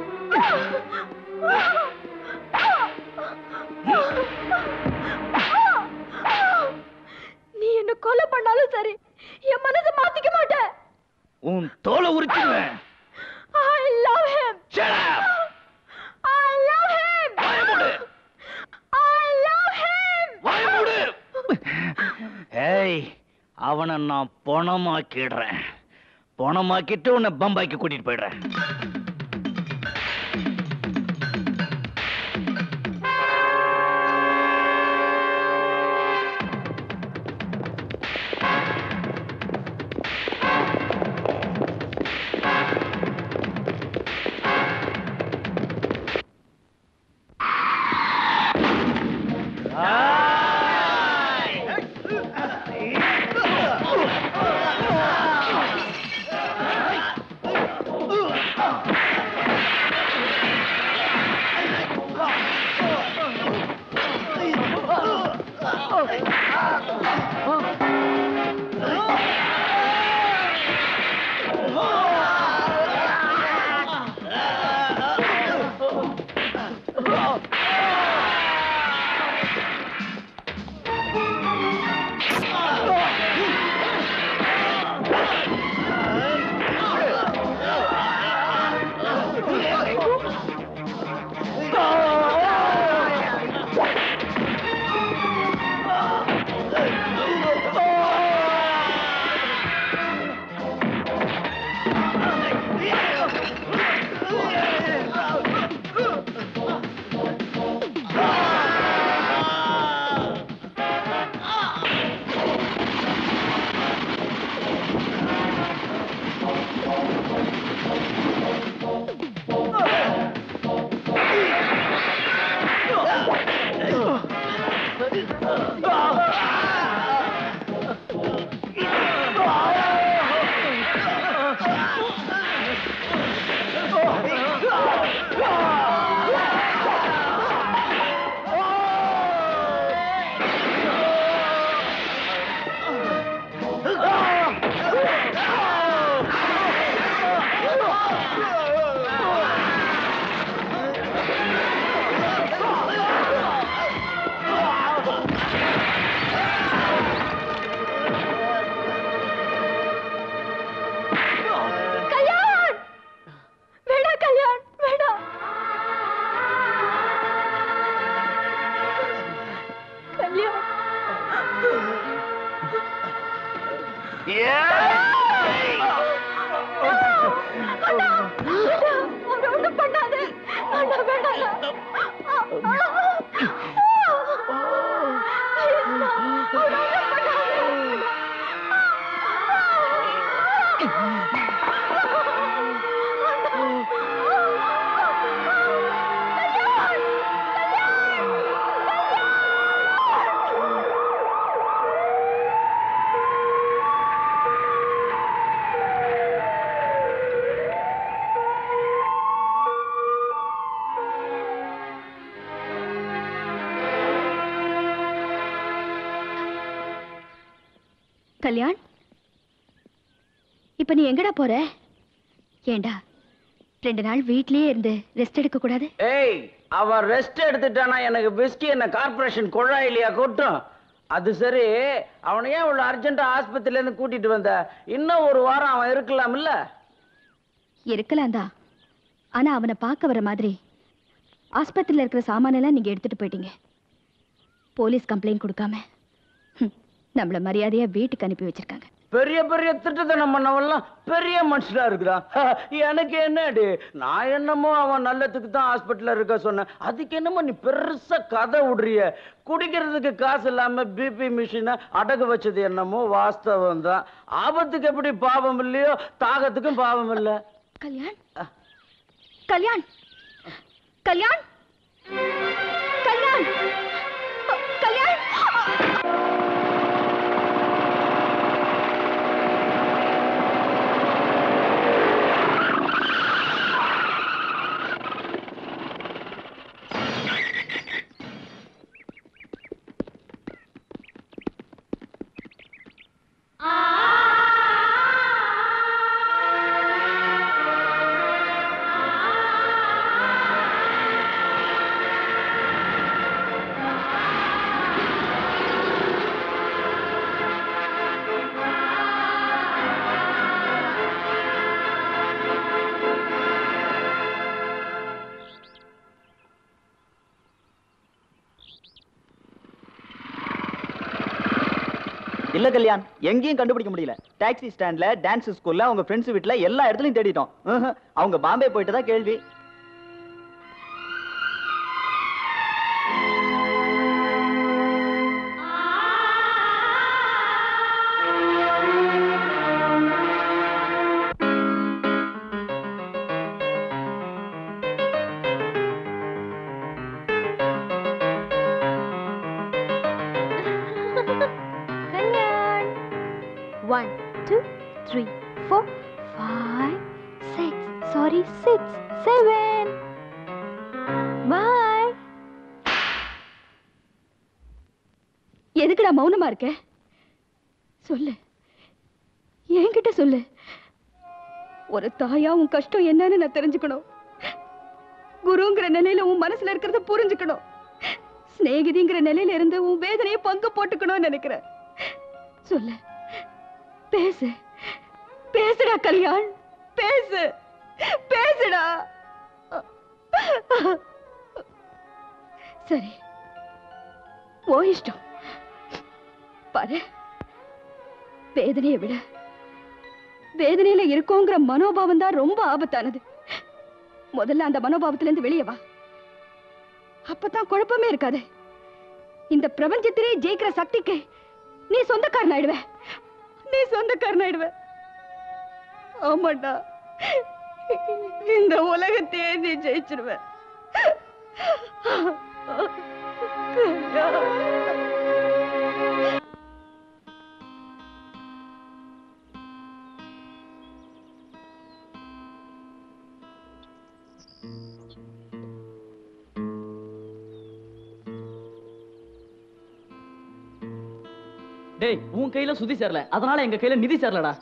நீ என்ன கொலை பண்ணாலும் சரி என் மனசை மாத்திக்க மாட்டேன் உன் தோலை உரிச்சிடுவேன் I love him. Shut up! I love him. வாய மூடு I love him. வாய மூடு ஏய் அவனை நான் பணமாக்கிடுறேன் பணமாக்கிட்டு உன்னை பம்பாய்க்கு கூட்டிட்டு போயிடுறேன் Oh! ஒண்ணும் பண்ணாத அண்ணா வேண்டாம் கல்யாண் இப்ப நீ எங்கடா போற ஏண்டா ரெண்டு நாள் வீட்லயே இருந்து ரெஸ்ட் எடுக்க கூடாது ஏய் அவன் ரெஸ்ட் எடுத்துட்டானா எனக்கு பிஸ்கி என்ன கார்ப்பரேஷன் குழாயிலையா கொட்டும் அது சரி அவனை ஏன் இவ்வளவு அர்ஜென்ட்டா ஆஸ்பத்திரியில இருந்து கூட்டிட்டு வந்த இன்னும் ஒரு வாரம் அவன் இருக்கலாம்ல இருக்கலாம் தான் ஆனா அவனை பார்க்க வர மாதிரி ஆஸ்பத்திரியில இருக்கிற சாமானெல்லாம் நீங்க எடுத்துட்டு போயிட்டீங்க போலீஸ் கம்ப்ளைண்ட் கொடுக்காம ஹம், நம்மள மரியாதையா வீட்டுக்கு அனுப்பி வச்சிருக்காங்க பெரிய பெரிய திட்டத்தனம் பண்ணவெல்லாம் பெரிய மனுஷனா இருக்குதா எனக்கு என்னடி நான் என்னமோ அவன் நல்லதுக்கு தான் ஹாஸ்பிட்டல்ல இருக்க சொன்னேன் அதுக்கு என்னமோ நீ பெருசா கதை விடுறிய குடிக்கிறதுக்கு காசு இல்லாம பிபி மிஷினை அடகு வச்சது என்னமோ வாஸ்தவம் தான் ஆபத்துக்கு எப்படி பாவம் இல்லையோ தாகத்துக்கும் பாவம் இல்லை கல்யாண் கல்யாண் கல்யாண் கல்யாண் கல்யாண் இல்ல கல்யாண் எங்கேயும் கண்டுபிடிக்க முடியல டாக்ஸி ஸ்டாண்ட்ல டான்ஸ் ஸ்கூல்ல அவங்க ஃப்ரெண்ட்ஸ் வீட்ல எல்லா இடத்துலயும் தேடிட்டோம் ம்ஹும். அவங்க பாம்பே போயிட்டு தான் கேள்வி Kalyan one two three four five six sorry six seven bye எதுக்குடா மௌனமா இருக்க சொல்லு என்கிட்ட சொல்லு ஒரு தாயா உன் கஷ்டம் என்னன்னு நான் தெரிஞ்சுக்கணும் குருங்கிற நிலையில உன் மனசுல இருக்கிறத புரிஞ்சுக்கணும் சிநேகிதிங்கிற நிலையில இருந்து உன் வேதனையை பங்கு போட்டுக்கணும்னு நினைக்கிறேன் சொல்லு பேசு பேசுடா கல்யாண் பேசு பேசுடா சரி ஓ இஷ்டம் பாரு வேதனையை விட வேதனையில இருக்கோங்கிற மனோபாவம் தான் ரொம்ப ஆபத்தானது முதல்ல அந்த மனோபாவத்துல இருந்து வெளியே வா அப்பதான் குழப்பமே இருக்காது இந்த பிரபஞ்சத்திலே ஜெயிக்கிற சக்திக்கு நீ சொந்தக்காரன் ஆயிடுவ நீ சொந்தக்காரன் ஆயிடுவ ஆமாண்டா இந்த உலகத்தையே நீ ஜெயிச்சிருவ டேய் உன் கையில சுதி சேரல அதனால எங்க கையில நிதி சேரலடா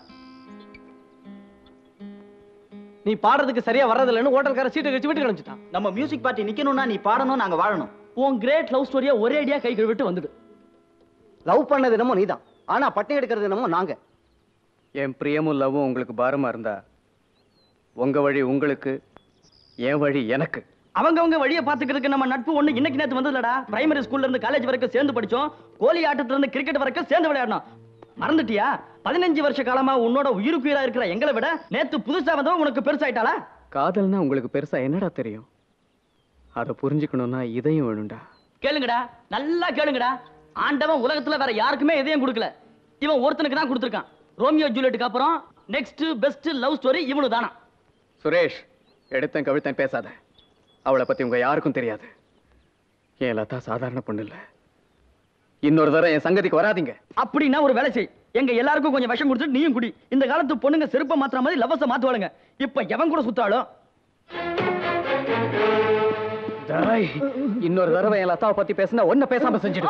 நீ பாடுறதுக்கு சரியா வர்றதில்லைன்னு ஹோட்டல்கார சீட்டை கழிச்சு வீட்டுக்கு அனுப்பிச்சிட்டான் நம்ம மியூசிக் பார்ட்டி நிக்கணும்னா நீ பாடணும் நாங்க வாழணும் உன் கிரேட் லவ் ஸ்டோரியா ஒரே அடியா கை கழுவிட்டு வந்துடு லவ் பண்ணது என்னமோ நீதான் ஆனா பட்டை எடுக்கிறது என்னமோ நாங்க என் பிரியமும் லவ்வும் உங்களுக்கு பாரமா இருந்தா உங்க வழி உங்களுக்கு என் வழி எனக்கு அவங்கவங்க வழியை பாத்துக்கிறதுக்கு நம்ம நட்பு ஒண்ணு இன்னைக்கு நேத்து வந்ததுலடா பிரைமரி ஸ்கூல்ல இருந்து காலேஜ் வரைக்கும் சேர்ந்து படிச்சோம் கோலி ஆட்டத்துல இருந்து கிரிக்கெட் வரைக்கும் சேர்ந்து விளையாடணும் மறந்துட்டியா பதினஞ்சு வருஷ காலமா உன்னோட உயிருக்கு உயிரா இருக்கிற எங்களை விட நேத்து புதுசா வந்தவன் உனக்கு பெருசாயிட்டாளா காதல்னா உங்களுக்கு பெருசா என்னடா தெரியும் அதை புரிஞ்சுக்கணும்னா இதயம் வேணும்டா கேளுங்கடா நல்லா கேளுங்கடா ஆண்டவன் உலகத்துல வேற யாருக்குமே எதையும் கொடுக்கல இவன் ஒருத்தனுக்கு தான் கொடுத்துருக்கான் ரோமியோ ஜூலியட்டுக்கு அப்புறம் நெக்ஸ்ட் பெஸ்ட் லவ் ஸ்டோரி இவனு தானா சுரேஷ் எடுத்தேன் கவிழ்த்தேன் பேசாத அவளை பத்தி உங்க யாருக்கும் தெரியாது என் லதா சாதாரண பொண்ணு இல்ல இன்னொரு தடவை என் சங்கதிக்கு வராதீங்க அப்படின்னா ஒரு வேலை செய் எங்க எல்லாருக்கும் கொஞ்சம் விஷம் கொடுத்துட்டு நீயும் குடி இந்த காலத்து பொண்ணுங்க செருப்பை மாத்துற மாதிரி லவஸ மாத்துவாளுங்க இப்ப எவன் கூட சுத்தாலும் டேய், இன்னொரு தடவை என் லதாவை பத்தி பேசினா ஒன்ன பேசாம செஞ்சிடு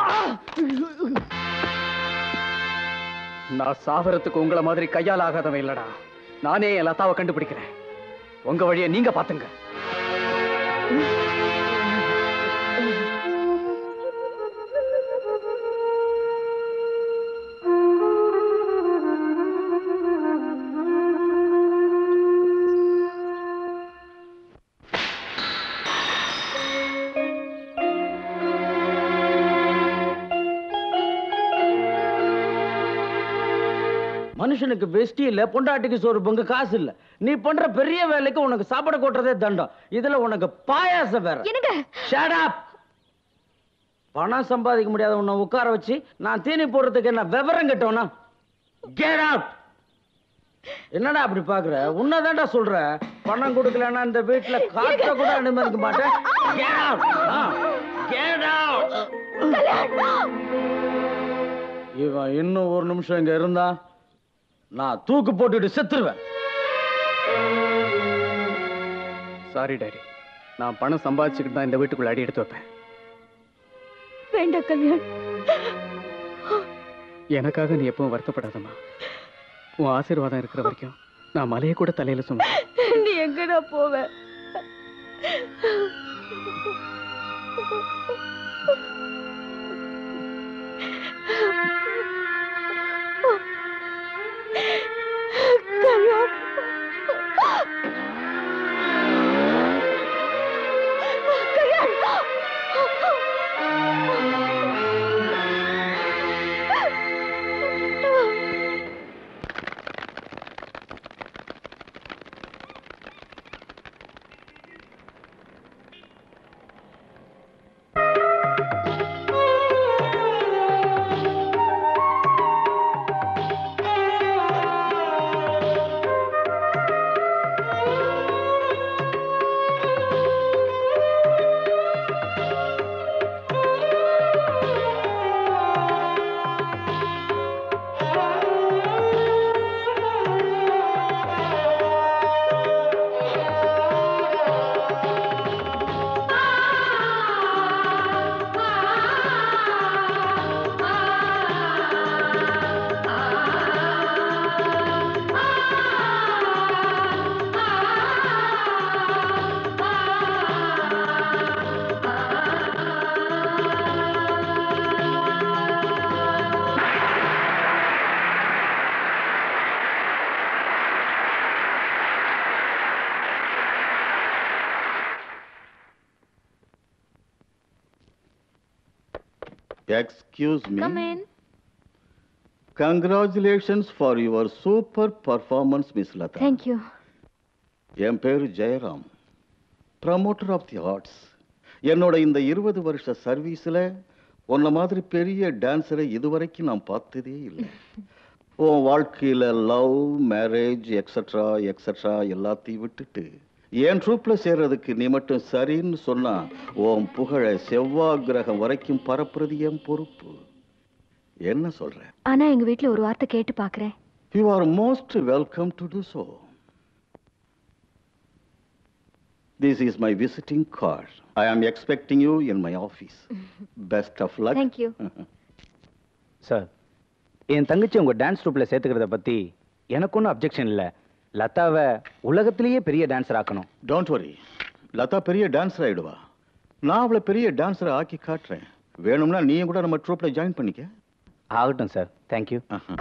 நான் சாவறதுக்கு உங்களை மாதிரி கையால் ஆகாதவன் இல்லடா நானே என் லதாவை கண்டுபிடிக்கிறேன் உங்க வழியை நீங்க பாத்துங்க மனுஷனுக்கு வெஸ்டி இல்ல பொண்டாட்டிக்கு சோறு பொங்க காசு இல்ல நீ பண்ற பெரிய வேலைக்கு உனக்கு சாப்பாடு கொட்டுறதே தண்டம் இதுல உனக்கு பாயாசம் வேற என்னங்க Shut up! பணம் சம்பாதிக்க முடியாத உன்னை உட்கார வச்சு நான் தீனி போடுறதுக்கு என்ன விவரம் கட்டோனா Get out! என்னடா அப்படி பாக்குற உன்னதான்டா சொல்ற பணம் கொடுக்கலன்னா இந்த வீட்டுல காத்த கூட அனுமதிக்க மாட்டேன் Get out! ஆ, Get out! இவன் இன்னும் ஒரு நிமிஷம் இங்க இருந்தா நான் தூக்கு போட்டுட்டு செத்துருவேன் சாரி டாடி நான் பணம் சம்பாதிச்சுக்கிட்டு தான் இந்த வீட்டுக்குள்ள அடி எடுத்து வைப்பேன் வேண்டாம் கல்யாண் எனக்காக நீ எப்பவும் வருத்தப்படாதம்மா உன் ஆசீர்வாதம் இருக்கிற வரைக்கும் நான் மலையை கூட தலையில சுமப்பேன் நீ எங்கடா போவ Kalyan Kalyan Excuse me. Come in. Congratulations for your super performance, Miss Lata. Thank you. என் பேரு Jayaram promoter of the arts என்னோட இந்த இருபது வருஷ சர்வீஸில் உன்ன மாதிரி பெரிய டான்ஸரை இதுவரைக்கும் நான் பார்த்ததே இல்லை உன் வாழ்க்கையில் லவ் மேரேஜ் எக்ஸட்ரா எக்ஸட்ரா எல்லாத்தையும் விட்டுட்டு என் ட்ரூப்பில் சேர்றதுக்கு நீ மட்டும் சரின்னு சொன்னா உன் புகழை செவ்வாய் கிரகம் வரைக்கும் பரப்புறது என் பொறுப்பு என்ன சொல்ற ஆனா எங்க வீட்ல ஒரு வார்த்தை கேட்டு பாக்குறேன் you are most welcome to to so This is my visiting card. I am expecting you in my office. Best of luck. Thank you. Sir என் தங்கச்சி உங்க டான்ஸ் ட்ரூப்ல சேர்த்துக்கிறத பத்தி எனக்கு ஒன்றும் அப்ஜெக்ஷன் இல்லை லதாவை உலகத்திலேயே பெரிய டான்ஸர் ஆக்கணும் Don't worry. லதா பெரிய டான்ஸர் ஆயிடுவா நான் அவளை பெரிய டான்ஸரை ஆக்கி காட்டுறேன் வேணும்னா நீயும் கூட நம்ம ட்ரூப்ல ஜாயின் பண்ணிக்க ஆகட்டும் சார் தேங்க்யூ ஆஹா.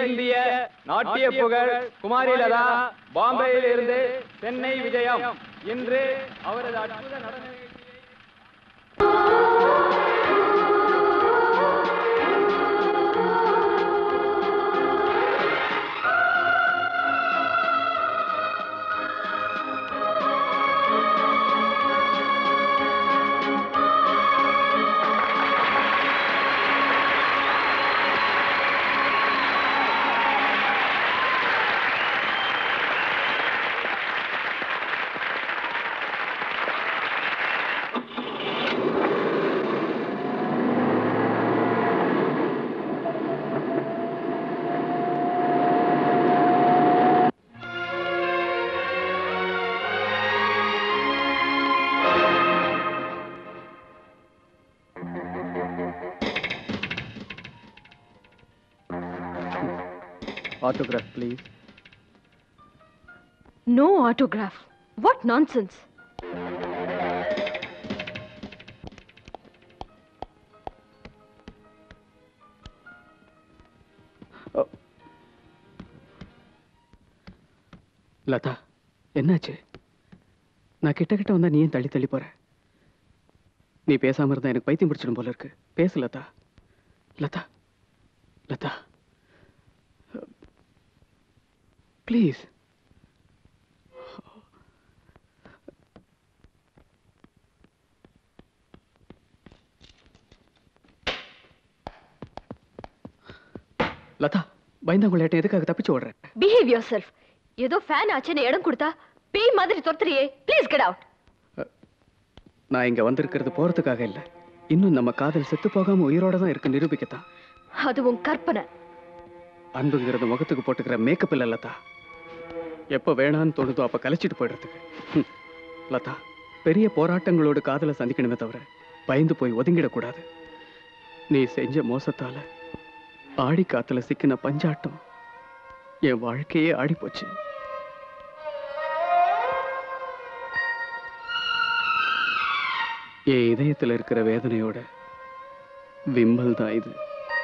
இந்திய நாட்டிய புகழ் குமாரி லதா பாம்பேயில் இருந்து சென்னை விஜயம் இன்று அவரது அற்புத நடன autograph please No autograph. What nonsense. Latha என்னாச்சு நான் கிட்ட கிட்ட வந்தா நீ ஏன் தள்ளி தள்ளி போற நீ பேசாம இருந்தா எனக்கு பைத்தியம் பிடிச்சிடும் போல இருக்கு பேசு லதா லதா லதா ப்ளீஸ் லதா பயந்தாங்குள்ளாட்ட எதுக்காக தப்பிச்சு ஓடுற Behave yourself. ஏதோ ஃபேன் ஆச்சுன்னு இடம் கொடுத்தா பேய் மாதிரி துரத்துறியே ப்ளீஸ் கெட் அவுட் நான் இங்க வந்திருக்கிறது போறதுக்காக இல்ல இன்னும் நம்ம காதல் செத்து போகாம உயிரோட தான் இருக்கு நிரூபிக்கத்தான் அது உன் கற்பனை அன்புங்கிறது முகத்துக்கு போட்டுக்கிற மேக்கப் இல்ல லதா எப்ப வேணான்னு தோணுதோ அப்ப கலைச்சிட்டு போயிடுறதுக்கு ஹம். லதா பெரிய போராட்டங்களோடு காதலை சந்திக்கணுமே தவிர பயந்து போய் ஒதுங்கிடக்கூடாது நீ செஞ்ச மோசத்தால ஆடி காத்துல சிக்கின பஞ்சாட்டம் என் வாழ்க்கையே ஆடி போச்சு என் இதயத்துல இருக்கிற வேதனையோட விம்மல் தான் இது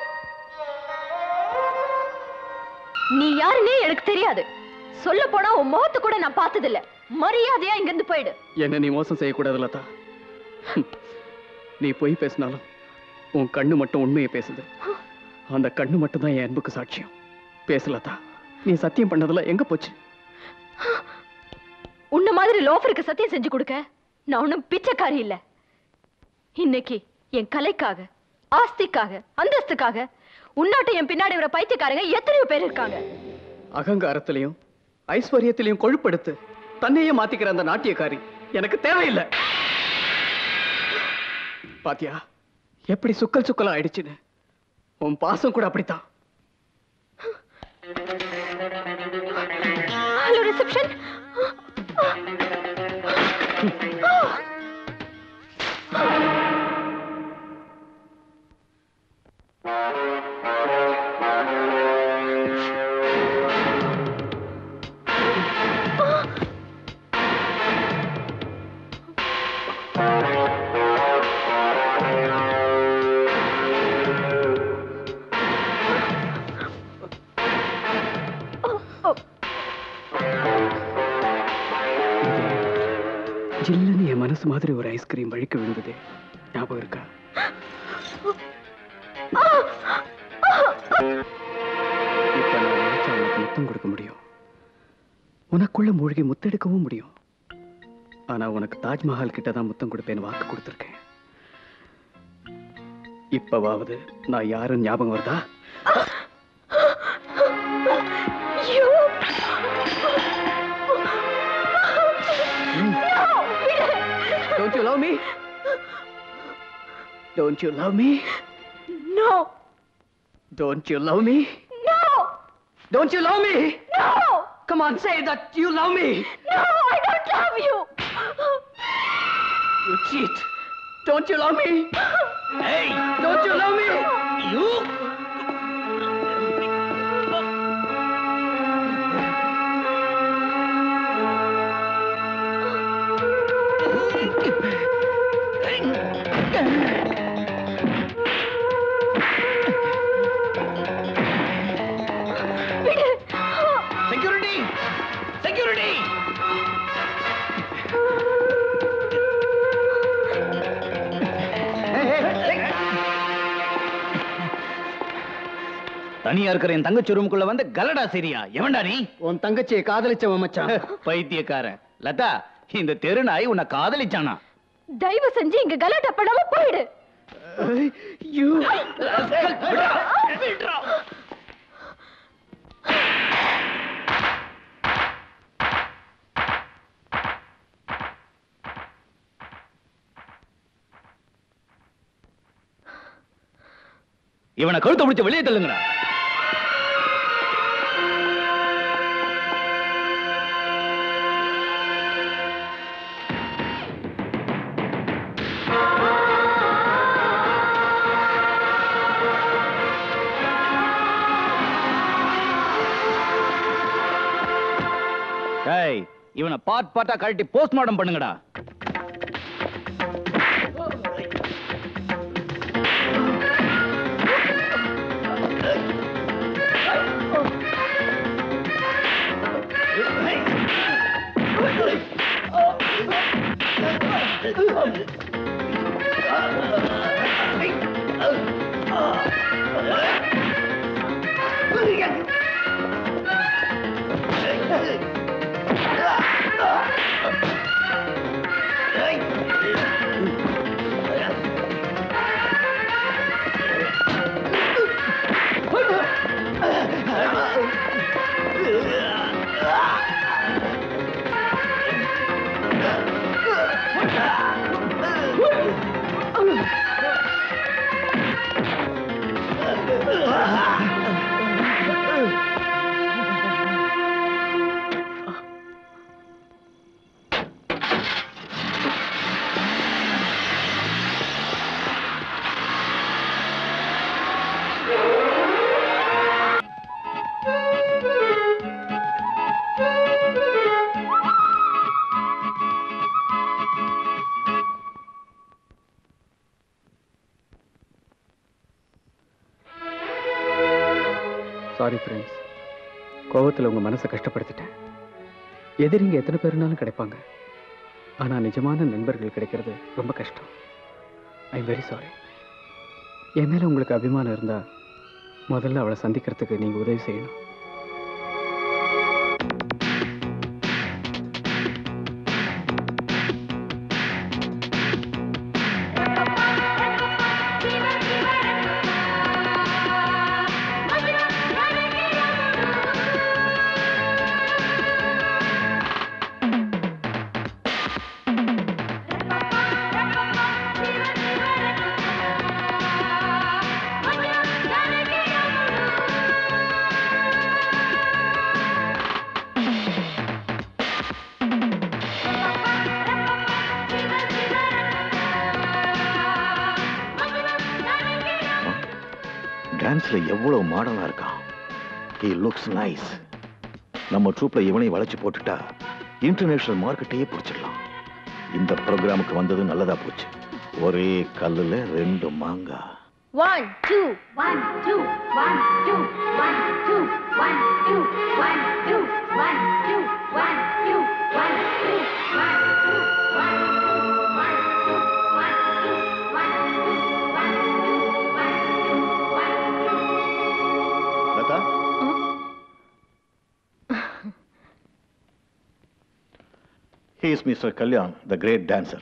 நீ யாருன்னே எனக்கு தெரியாது சொல்ல போனா உன் முகத்தை கூட நான் பார்த்ததில்ல மரியாதையா இங்கிருந்து போயிடு என்ன நீ மோசம் செய்யக்கூடாது லதா ஹம். நீ பொய் பேசினாலும் உன் கண்ணு மட்டும் உண்மையை பேசுது அந்த கண்ணு மட்டும் தான் என் அன்புக்கு சாட்சியம் பேசு லதா நீ சத்தியம் பண்ணதெல்லாம் எங்க போச்சு உன்ன மாதிரி லோஃபருக்கு சத்தியம் செஞ்சு கொடுக்க நான் ஒன்றும் பிச்சைக்காரி இல்ல இன்னைக்கு என் கலைக்காக ஆஸ்திக்காக அந்தஸ்துக்காக உன்னாட்ட என் பின்னாடி வர பைத்தியக்காரங்க எத்தனையோ பேர் இருக்காங்க அகங்காரத்திலையும் ஐஸ்வர்யத்திலையும் கொழுப்படுத்து தன்னையே மாத்திக்கிற அந்த நாட்டியக்காரி எனக்கு தேவையில்லை பாத்தியா எப்படி சுக்கல் சுக்கலா ஆயிடுச்சுன்னு உன் பாசம் கூட அப்படித்தான் ஹலோ ரிசப்ஷன் ஜில்லுன்னு என் மனசு மாதிரி ஒரு ஐஸ்கிரீம் வழிக்கு விழுந்தது ஞாபகம் இருக்கா இப்ப நான் நினைச்சா உனக்கு முத்தம் கொடுக்க முடியும் உனக்குள்ள மூழ்கி முத்தெடுக்கவும் முடியும் ஆனா உனக்கு தாஜ்மஹால் கிட்ட தான் முத்தம் கொடுப்பேன்னு வாக்கு கொடுத்துருக்கேன் இப்பவாவது நான் யாருன்னு ஞாபகம் வருதா You! Don't you love me? Don't you love me? No! Don't you love me? No! Don't you love me? No! Come on, say that you love me. No! I don't love you! You cheat. Don't you love me? Hey, don't you love me? You? தனியா இருக்கிற என் தங்கச்சி ரூமுக்குள்ள வந்து கலடா சரியா எவன்டா நீ உன் தங்கச்சியை காதலிச்சவன் மச்சான் பைத்தியக்காரன் லதா இந்த தெரு நாய் உன்னை காதலிச்சானா தயவு செஞ்சு இங்க கலாட்டா பண்ணாம போயிடு இவனை கழுத்தை பிடிச்சு வெளியே தள்ளுங்கடா டேய் இவனை பாட் பாட்டா கழட்டி போஸ்ட்மார்ட்டம் பண்ணுங்கடா சாரி ஃப்ரெண்ட்ஸ் கோவத்தில் உங்கள் மனசை கஷ்டப்படுத்திட்டேன் எதிரிங்க எத்தனை பேருனாலும் கிடைப்பாங்க ஆனால் நிஜமான நண்பர்கள் கிடைக்கிறது ரொம்ப கஷ்டம் ஐ எம் வெரி சாரி என் மேலே உங்களுக்கு அபிமானம் இருந்தால் முதல்ல அவளை சந்திக்கிறதுக்கு நீங்கள் உதவி செய்யணும் டான்ஸ்ல எவ்வளவு மாடலா இருக்கான் ஹி லுக்ஸ் நைஸ் நம்ம ட்ரூப்ல இவனை வளைச்சு போட்டுட்டா இன்டர்நேஷனல் மார்க்கெட்டையே பிடிச்சிடலாம் இந்த ப்ரோக்ராமுக்கு வந்தது நல்லதா போச்சு ஒரே கல்லுல ரெண்டு மாங்காய் one two One, two, one, two, one, two, one, two, one, two, one, two, one, two, one, two, one, two, one, two, one, two, one, two, one, two, one, two, one, two, one, two. Latha He is Mr. Kalyan, the great dancer.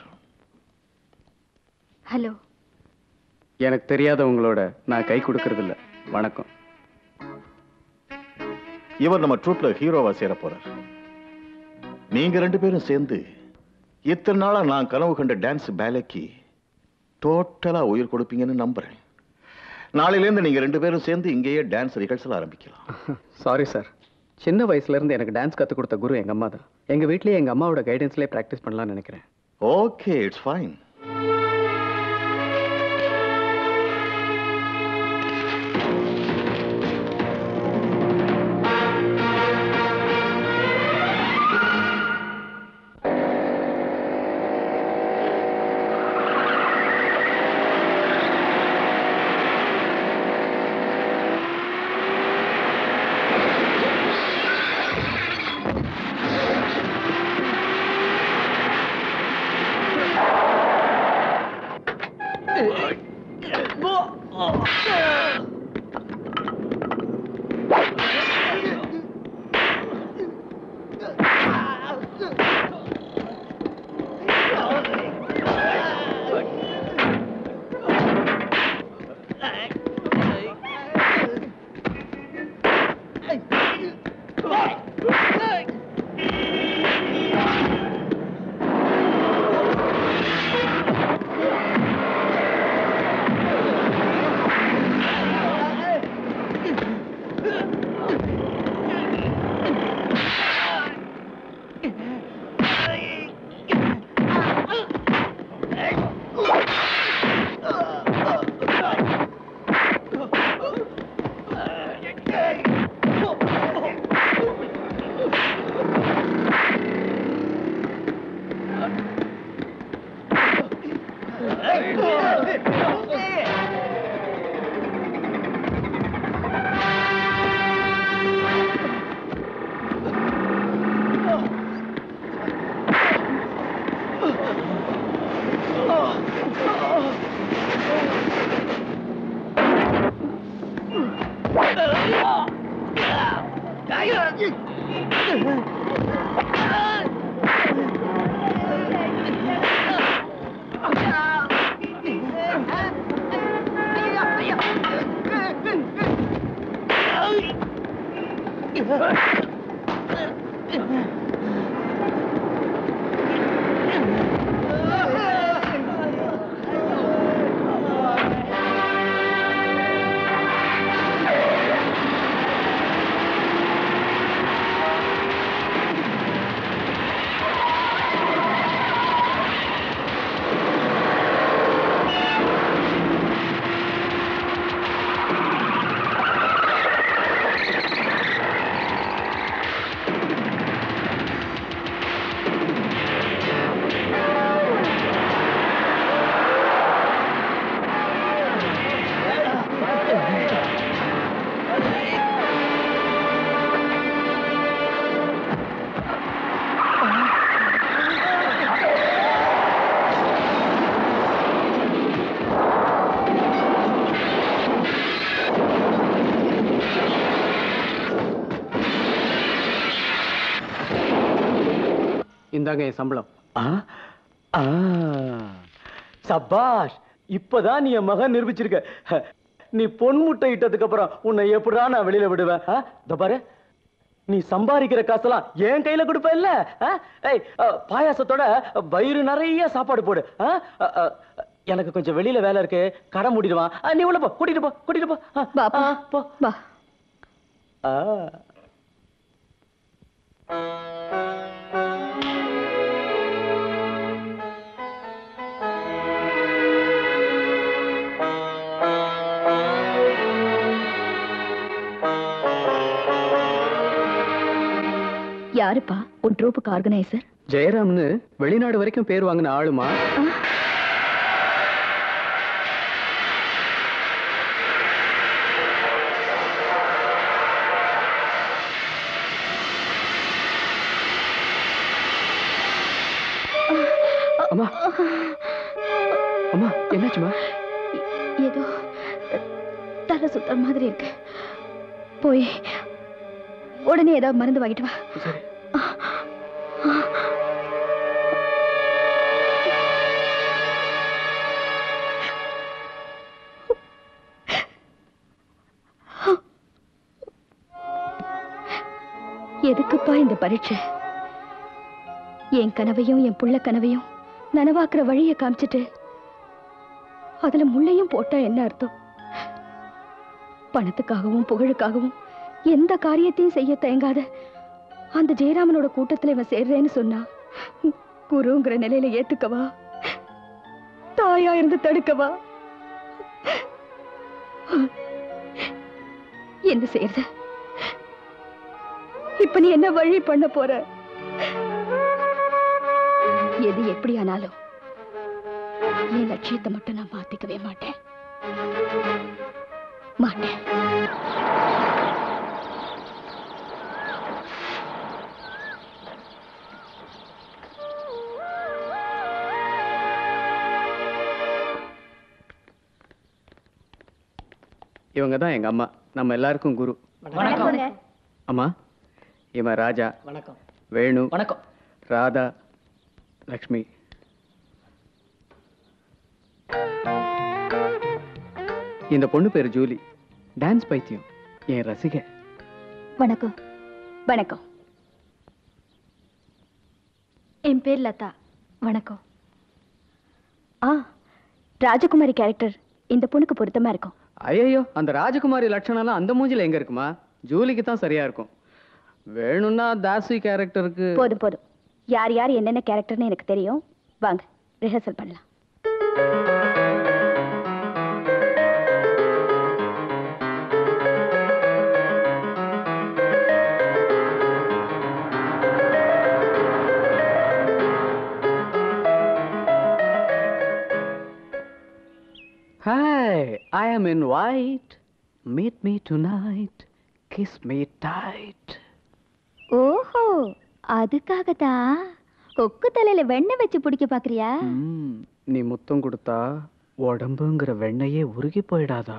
Hello எனக்கு தெரியாதவங்களோட நான் கை கொடுக்கறதில்ல வணக்கம் இவர் நம்ம ட்ரூப்ல ஹீரோவா சேர போறார் நீங்க ரெண்டு பேரும் சேர்ந்து இத்தனை நாளா நான் கனவு கண்ட டான்ஸ் பேலைக்கு டோட்டலா உயிர் கொடுப்பீங்கன்னு நம்புறேன் நாளையிலேருந்து நீங்க ரெண்டு பேரும் சேர்ந்து இங்கேயே டான்ஸ் ரிஹர்சல் ஆரம்பிக்கலாம் சாரி சார் சின்ன வயசுல இருந்து எனக்கு டான்ஸ் கற்றுக் கொடுத்த குரு எங்கள் அம்மா தான் எங்கள் வீட்லயே எங்கள் அம்மாவோட கைடன்ஸ்லேயே ப்ராக்டிஸ் பண்ணலாம்னு நினைக்கிறேன் ஓகே இட்ஸ் ஃபைன் இந்தாங்க என் சம்பளம் ஆ ஆ சபாஷ் இப்பதான் நீ என் மகன் நிரூபிச்சிருக்க ஹ, நீ பொன் முட்டை இட்டதுக்கு அப்புறம் உன்னை எப்படிடா நான் வெளியில விடுவேன் ஆ? இதோ பாரு நீ சம்பாதிக்கிற காசெல்லாம் என் கையில கொடுப்ப இல்ல ஆ? ஏய் அ, பாயாசத்தோட வயிறு நிறைய சாப்பாடு போடு ஆ? அ, அ, எனக்கு கொஞ்சம் வெளியில வேலை இருக்கு கடை மூடிடுவான் ஆ, நீ உள்ள போ கூட்டிட்டு போ கூட்டிட்டு போ ஆ, பாப்பா ஆ, போ வா ஆ யாருப்பா உன் ட்ரூப்புக்கு ஆர்கனைசர் ஜெயராம்னு வெளிநாடு வரைக்கும் பேர் வாங்கின ஆளுமா அம்மா அம்மா என்னாச்சுமா ஏதோ தலை சுத்துற மாதிரி இருக்கு போய் உடனே ஏதாவது மருந்து வாங்கிட்டு வா சரி எதுக்குப்பா இந்த பரீட்சை என் கனவையும் என் புள்ள கனவையும் நனவாக்குற வழியை காமிச்சிட்டு அதுல முள்ளையும் போட்டா என்ன அர்த்தம் பணத்துக்காகவும் புகழுக்காகவும் எந்த காரியத்தையும் செய்ய தயங்காத அந்த ஜெயராமனோட கூட்டத்துல இவன் சேர்றேன்னு சொன்னா குருங்கிற நிலையில ஏத்துக்கவா தாயா இருந்து தடுக்கவா என்ன செய்யறது இப்ப நீ என்ன வழி பண்ண போற எது எப்படி ஆனாலும் என் லட்சியத்தை மட்டும் நான் மாத்திக்கவே மாட்டேன் மாட்டேன் இவங்க தான் எங்க அம்மா நம்ம எல்லாருக்கும் குரு அம்மா இவன் ராஜா வணக்கம் வேணு வணக்கம் ராதா லக்ஷ்மி இந்த பொண்ணு பேரு ஜூலி டான்ஸ் பைத்தியம் என் ரசிகை வணக்கம் வணக்கம் என் பேர் லதா வணக்கம் ஆ ராஜகுமாரி கேரக்டர் இந்த பொண்ணுக்கு பொருத்தமா இருக்கும் ஐயோ அந்த ராஜகுமாரி லட்சணம்லாம் அந்த மூஞ்சில எங்க இருக்குமா ஜூலிக்கு தான் சரியா இருக்கும் வேணும்னா தாசி கேரக்டருக்கு போதும் போதும் யார் யார் என்னென்ன கேரக்டர்னு எனக்கு தெரியும் வாங்க ரிஹர்சல் பண்ணலாம் Hi, I am in white. Meet me tonight. Kiss me tight. ஓஹோ அதுக்காகத்தான் கொக்கு தலையில வெண்ணெய் வச்சு பிடிக்க பாக்குறியா ம், நீ முத்தம் கொடுத்தா உடம்புங்கிற வெண்ணையே உருகி போயிடாதா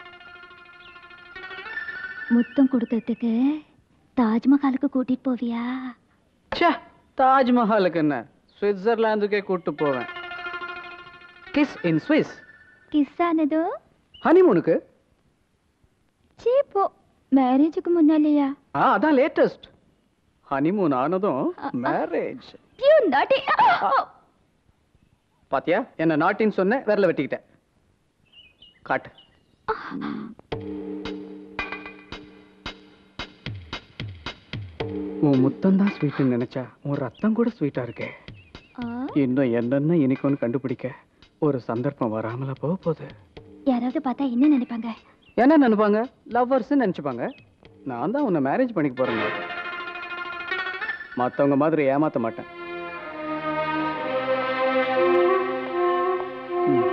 முத்தம் கொடுக்கறதுக்கு தாஜ்மஹாலுக்கு கூட்டிட்டு போவியா ச்சே தாஜ்மஹாலுக்கு என்ன சுவிட்சர்லாந்துக்கே கூட்டு போவேன் கிஸ் இன் ஸ்விஸ் கிஸ் ஆனதோ ஹனிமூனுக்கு சீப்போ மேரேஜுக்கு முன்னாலேயா ஆ அதான் லேட்டஸ்ட் ஹனிமூன் ஆனதும் மேரேஜ் யூ நாட்டி பாத்தியா என்ன நாட்டின்னு சொன்ன விரல வெட்டிக்கிட்டேன் காட்டு உன் முத்தம் தான் ஸ்வீட்னு நினைச்சா உன் ரத்தம் கூட ஸ்வீட்டா இருக்கே இன்னும் என்னென்ன இனிக்கும்னு கண்டுபிடிக்க ஒரு சந்தர்ப்பம் வராமல போக போகுது யாராவது பார்த்தா என்ன நினைப்பாங்க என்ன நினைப்பாங்க லவ்வர்ஸ் நினைச்சுப்பாங்க நான் தான் உன்னை மேரேஜ் பண்ணிக்க போறேங்க மத்தவங்க மாதிரி ஏமாத்த மாட்டேன் ம்.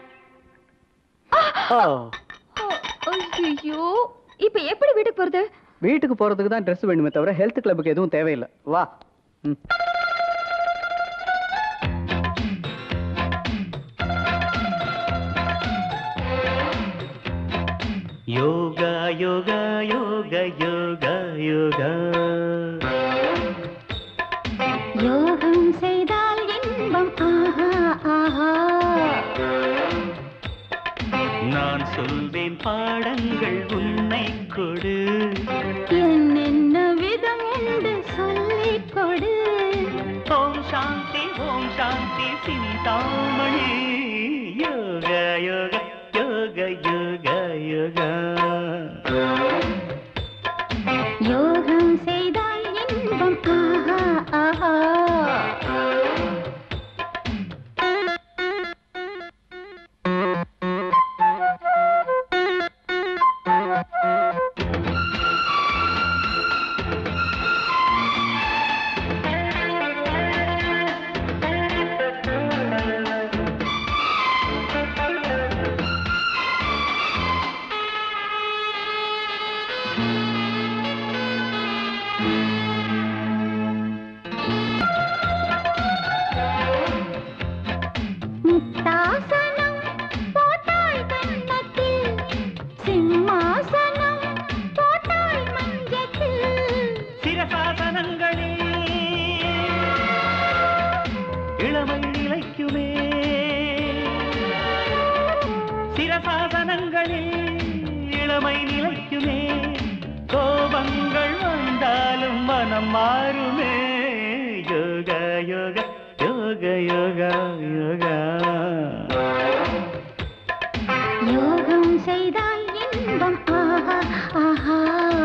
ஆ, ஐயோ இப்ப எப்படி வீட்டுக்கு போறது வீட்டுக்கு போறதுக்கு தான் ட்ரெஸ் வேணுமே தவிர ஹெல்த் கிளப்புக்கு எதுவும் தேவையில்லை வா ம். யோகா யோகா யோகா யோகா யோகா யோகம் செய்தால் இன்பம் ஆஹா ஆஹா நான் சொல்வேன் பாடங்கள் உன்னை கொடு என்னென்ன விதம் என்று சொல்லிக் கொடு ஓம் சாந்தி ஓம் சாந்தி சிந்தாமணி யோகா யோகா யோகா யோகா யோகா யோகம் செய்தால் இன்பம் ஆஹா ஆஹா முத்தாசனம் போட்டாய் கன்னத்தில் சிம்மாசனம் போட்டாய் மஞ்சத்தில் சிரசாசனங்களே இளமை நிலைக்குமே சிரசாசனங்களில் இளமை நிலைக்குமே கோபங்கள் வந்தாலும் மனம் மாறுமே யோக யோக யோக யோக யோகா யோகம் செய்தால் இன்பம் ஆஹா ஆஹா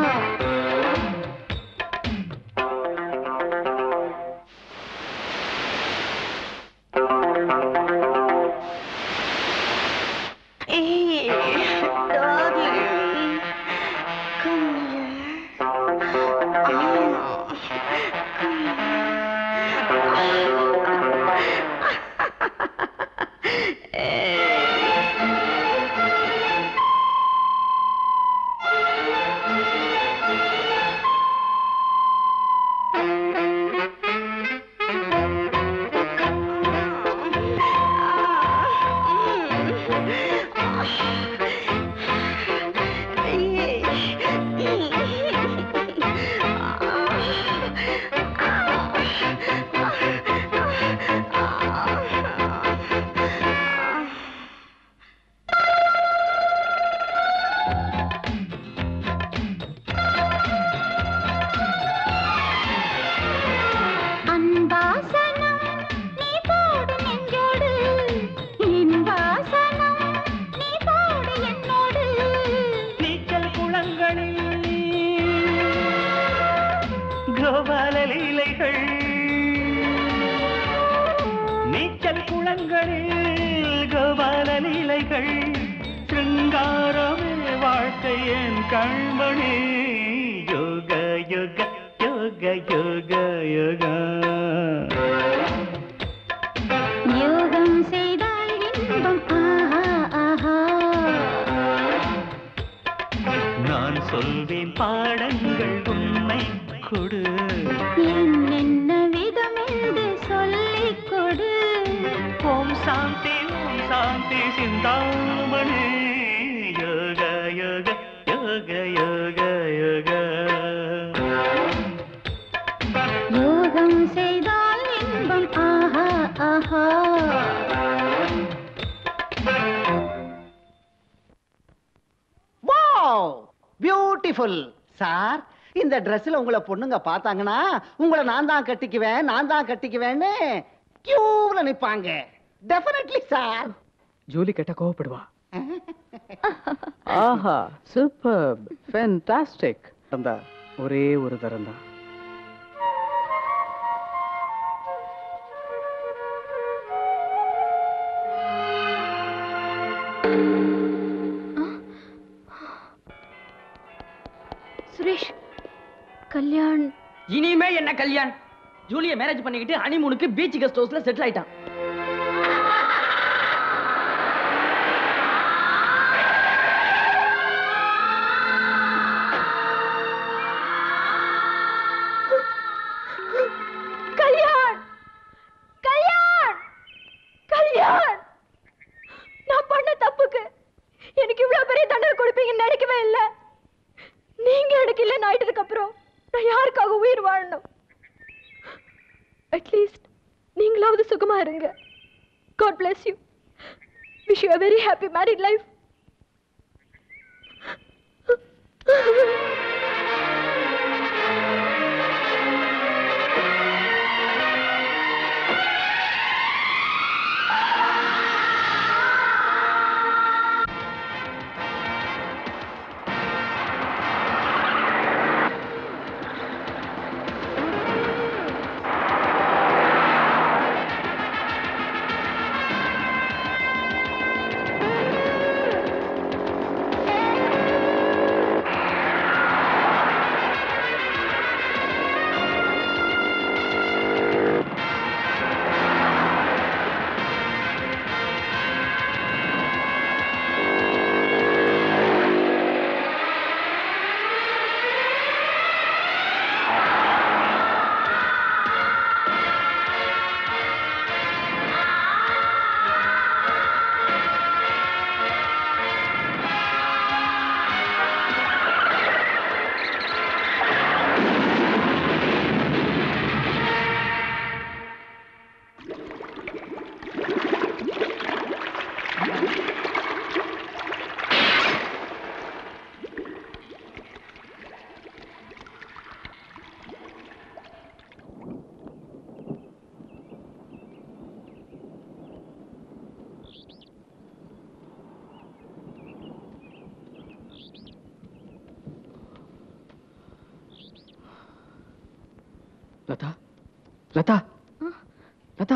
அன்பாசனம் நீ போடு நெஞ்சோடு இன்பாசனம் நீ போடு என்னோடு நீச்சல் குளங்களில் கோபால லீலைகள் நீச்சல் குளங்களில் கோபால லீலைகள் சிருங்காரமே வாழ்க்கை என் கண்மணி யோக யோக யோக யோக யோகா யோகம் செய்தால் இன்பம் ஆஹா ஆஹா சாந்தி ஓம் சாந்தி சிந்தாமணி யோக யோக யோக யோக யோக யோகம் செய்தால் இன்பம் ஆஹா ஆஹா வாவ் பியூட்டிஃபுல் சார் இந்த ட்ரெஸ்ல உங்களை பொண்ணுங்க பார்த்தாங்கன்னா உங்களை நான் தான் கட்டிக்குவேன் நான் தான் கட்டிக்குவேன்னு கியூல நிப்பாங்க டெஃபினெட்லி சார் ஜூலி கேட்டா கோவப்படுவா ஆஹா சூப்பர் ஃபேன்டாஸ்டிக் அந்த ஒரே ஒரு தரம் தான் சுரேஷ் கல்யாண் இனிமே என்ன கல்யாண் ஜூலிய மேரேஜ் பண்ணிக்கிட்டு ஹனிமூனுக்கு பீச் கெஸ்ட் ஹவுஸ்ல செட்டில் ஆயிட்டான் கல்யாண் கல்யாண் கல்யாண் நான் பண்ண தப்புக்கு எனக்கு இவ்வளவு பெரிய தண்டனை கொடுப்பீங்கன்னு நினைக்கவே இல்ல நீங்க எனக்கு இல்லைன்னு ஆயிட்டதுக்கு அப்புறம் நான் யாருக்காக உயிர் வாழணும் அட்லீஸ்ட் நீங்களாவது சுகமா இருங்க god bless you wish you a very happy married life Latha Latha Latha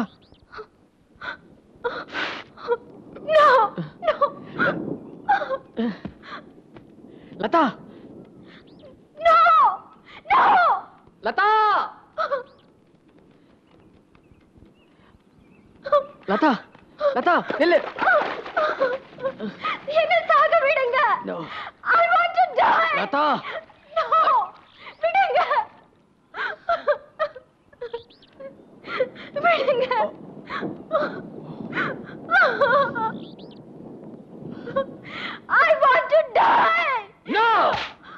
No! No! Latha No! No! Latha Latha Latha நில்லு என்ன சாக விடுங்க No. I want to die! Latha No! விடுங்க விடுங்க I want to die! No!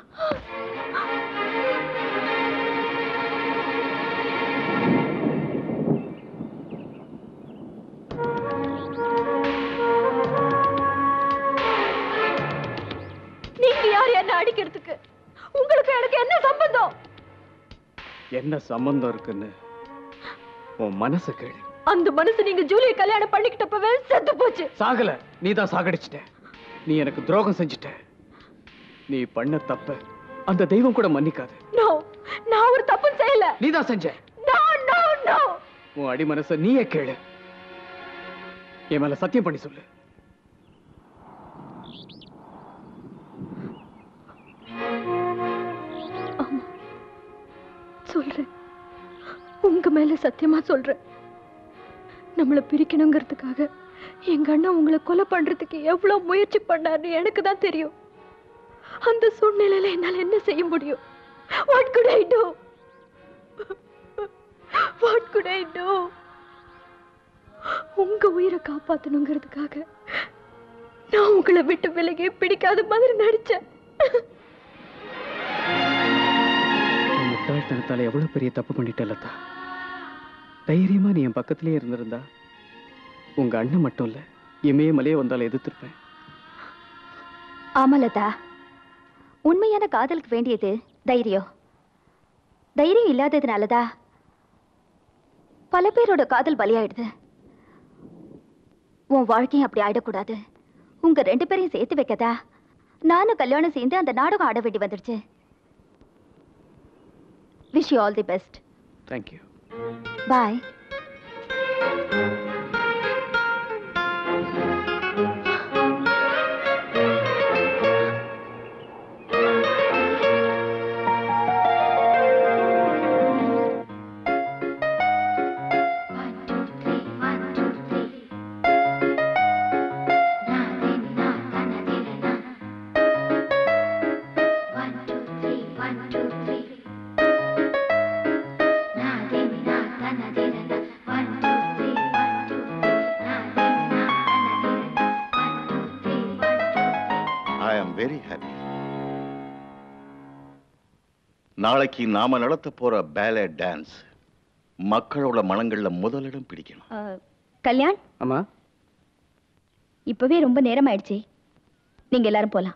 நீங்க யார் என்ன அடிக்கிறதுக்கு உங்களுக்கு எனக்கு என்ன சம்பந்தம் என்ன சம்பந்தம் இருக்குன்னு உன் மனசு கேளு அந்த மனசு நீங்க ஜூலியை கல்யாணம் பண்ணிக்கிட்டப்பவே செத்து போச்சு சாகல நீ தான் சாகடிச்சிட்ட நீ எனக்கு துரோகம் செஞ்சிட்ட நீ பண்ண தப்ப அந்த தெய்வம் கூட மன்னிக்காது நோ நான் ஒரு தப்பு செய்யல நீ தான் செஞ்ச நோ நோ நோ உன் அடி மனச நீயே கேளு என் மேல சத்தியம் பண்ணி சொல்லு சொல்றேன் உங்க மேல சத்தியமா சொல்றேன் நம்மள பிரிக்கணுங்கிறதுக்காக எங்க அண்ணன் உங்களை கொலை பண்றதுக்கு எவ்வளவு முயற்சி பண்ணாருன்னு எனக்கு தான் தெரியும் அந்த சூழ்நிலையில என்னால என்ன செய்ய முடியும் what could I do what could I do உங்க உயிரை காப்பாத்தணுங்கிறதுக்காக நான் உங்களை விட்டு விலகி பிடிக்காத மாதிரி நடிச்சேன் உன் முட்டாள்தனத்தால எவ்வளவு பெரிய தப்பு பண்ணிட்ட லதா தைரியமா நீ என் பக்கத்திலேயே இருந்திருந்தா உங்க அண்ணன் மட்டும் இல்ல இமயமலையே வந்தாலும் எதிர்த்திருப்பேன் ஆமா லதா உண்மையான காதலுக்கு வேண்டியது தைரியம் தைரியம் இல்லாததுனாலதா பல பேரோட காதல் பலியாயிடுது உன் வாழ்க்கையும் அப்படி ஆயிடக்கூடாது உங்க ரெண்டு பேரையும் சேர்த்து வைக்கதா நானும் கல்யாணம் சேர்ந்து அந்த நாடகம் ஆட வேண்டி வந்துடுச்சு wish you all the best thank you bye I am very happy நாளைக்கு நாம நடத்த போற பேலே டான்ஸ் மக்களோட மனங்கள்ல முதலிடம் பிடிக்கணும் கல்யாண் அம்மா இப்பவே ரொம்ப நேரம் ஆயிடுச்சு நீங்க எல்லாரும் போலாம்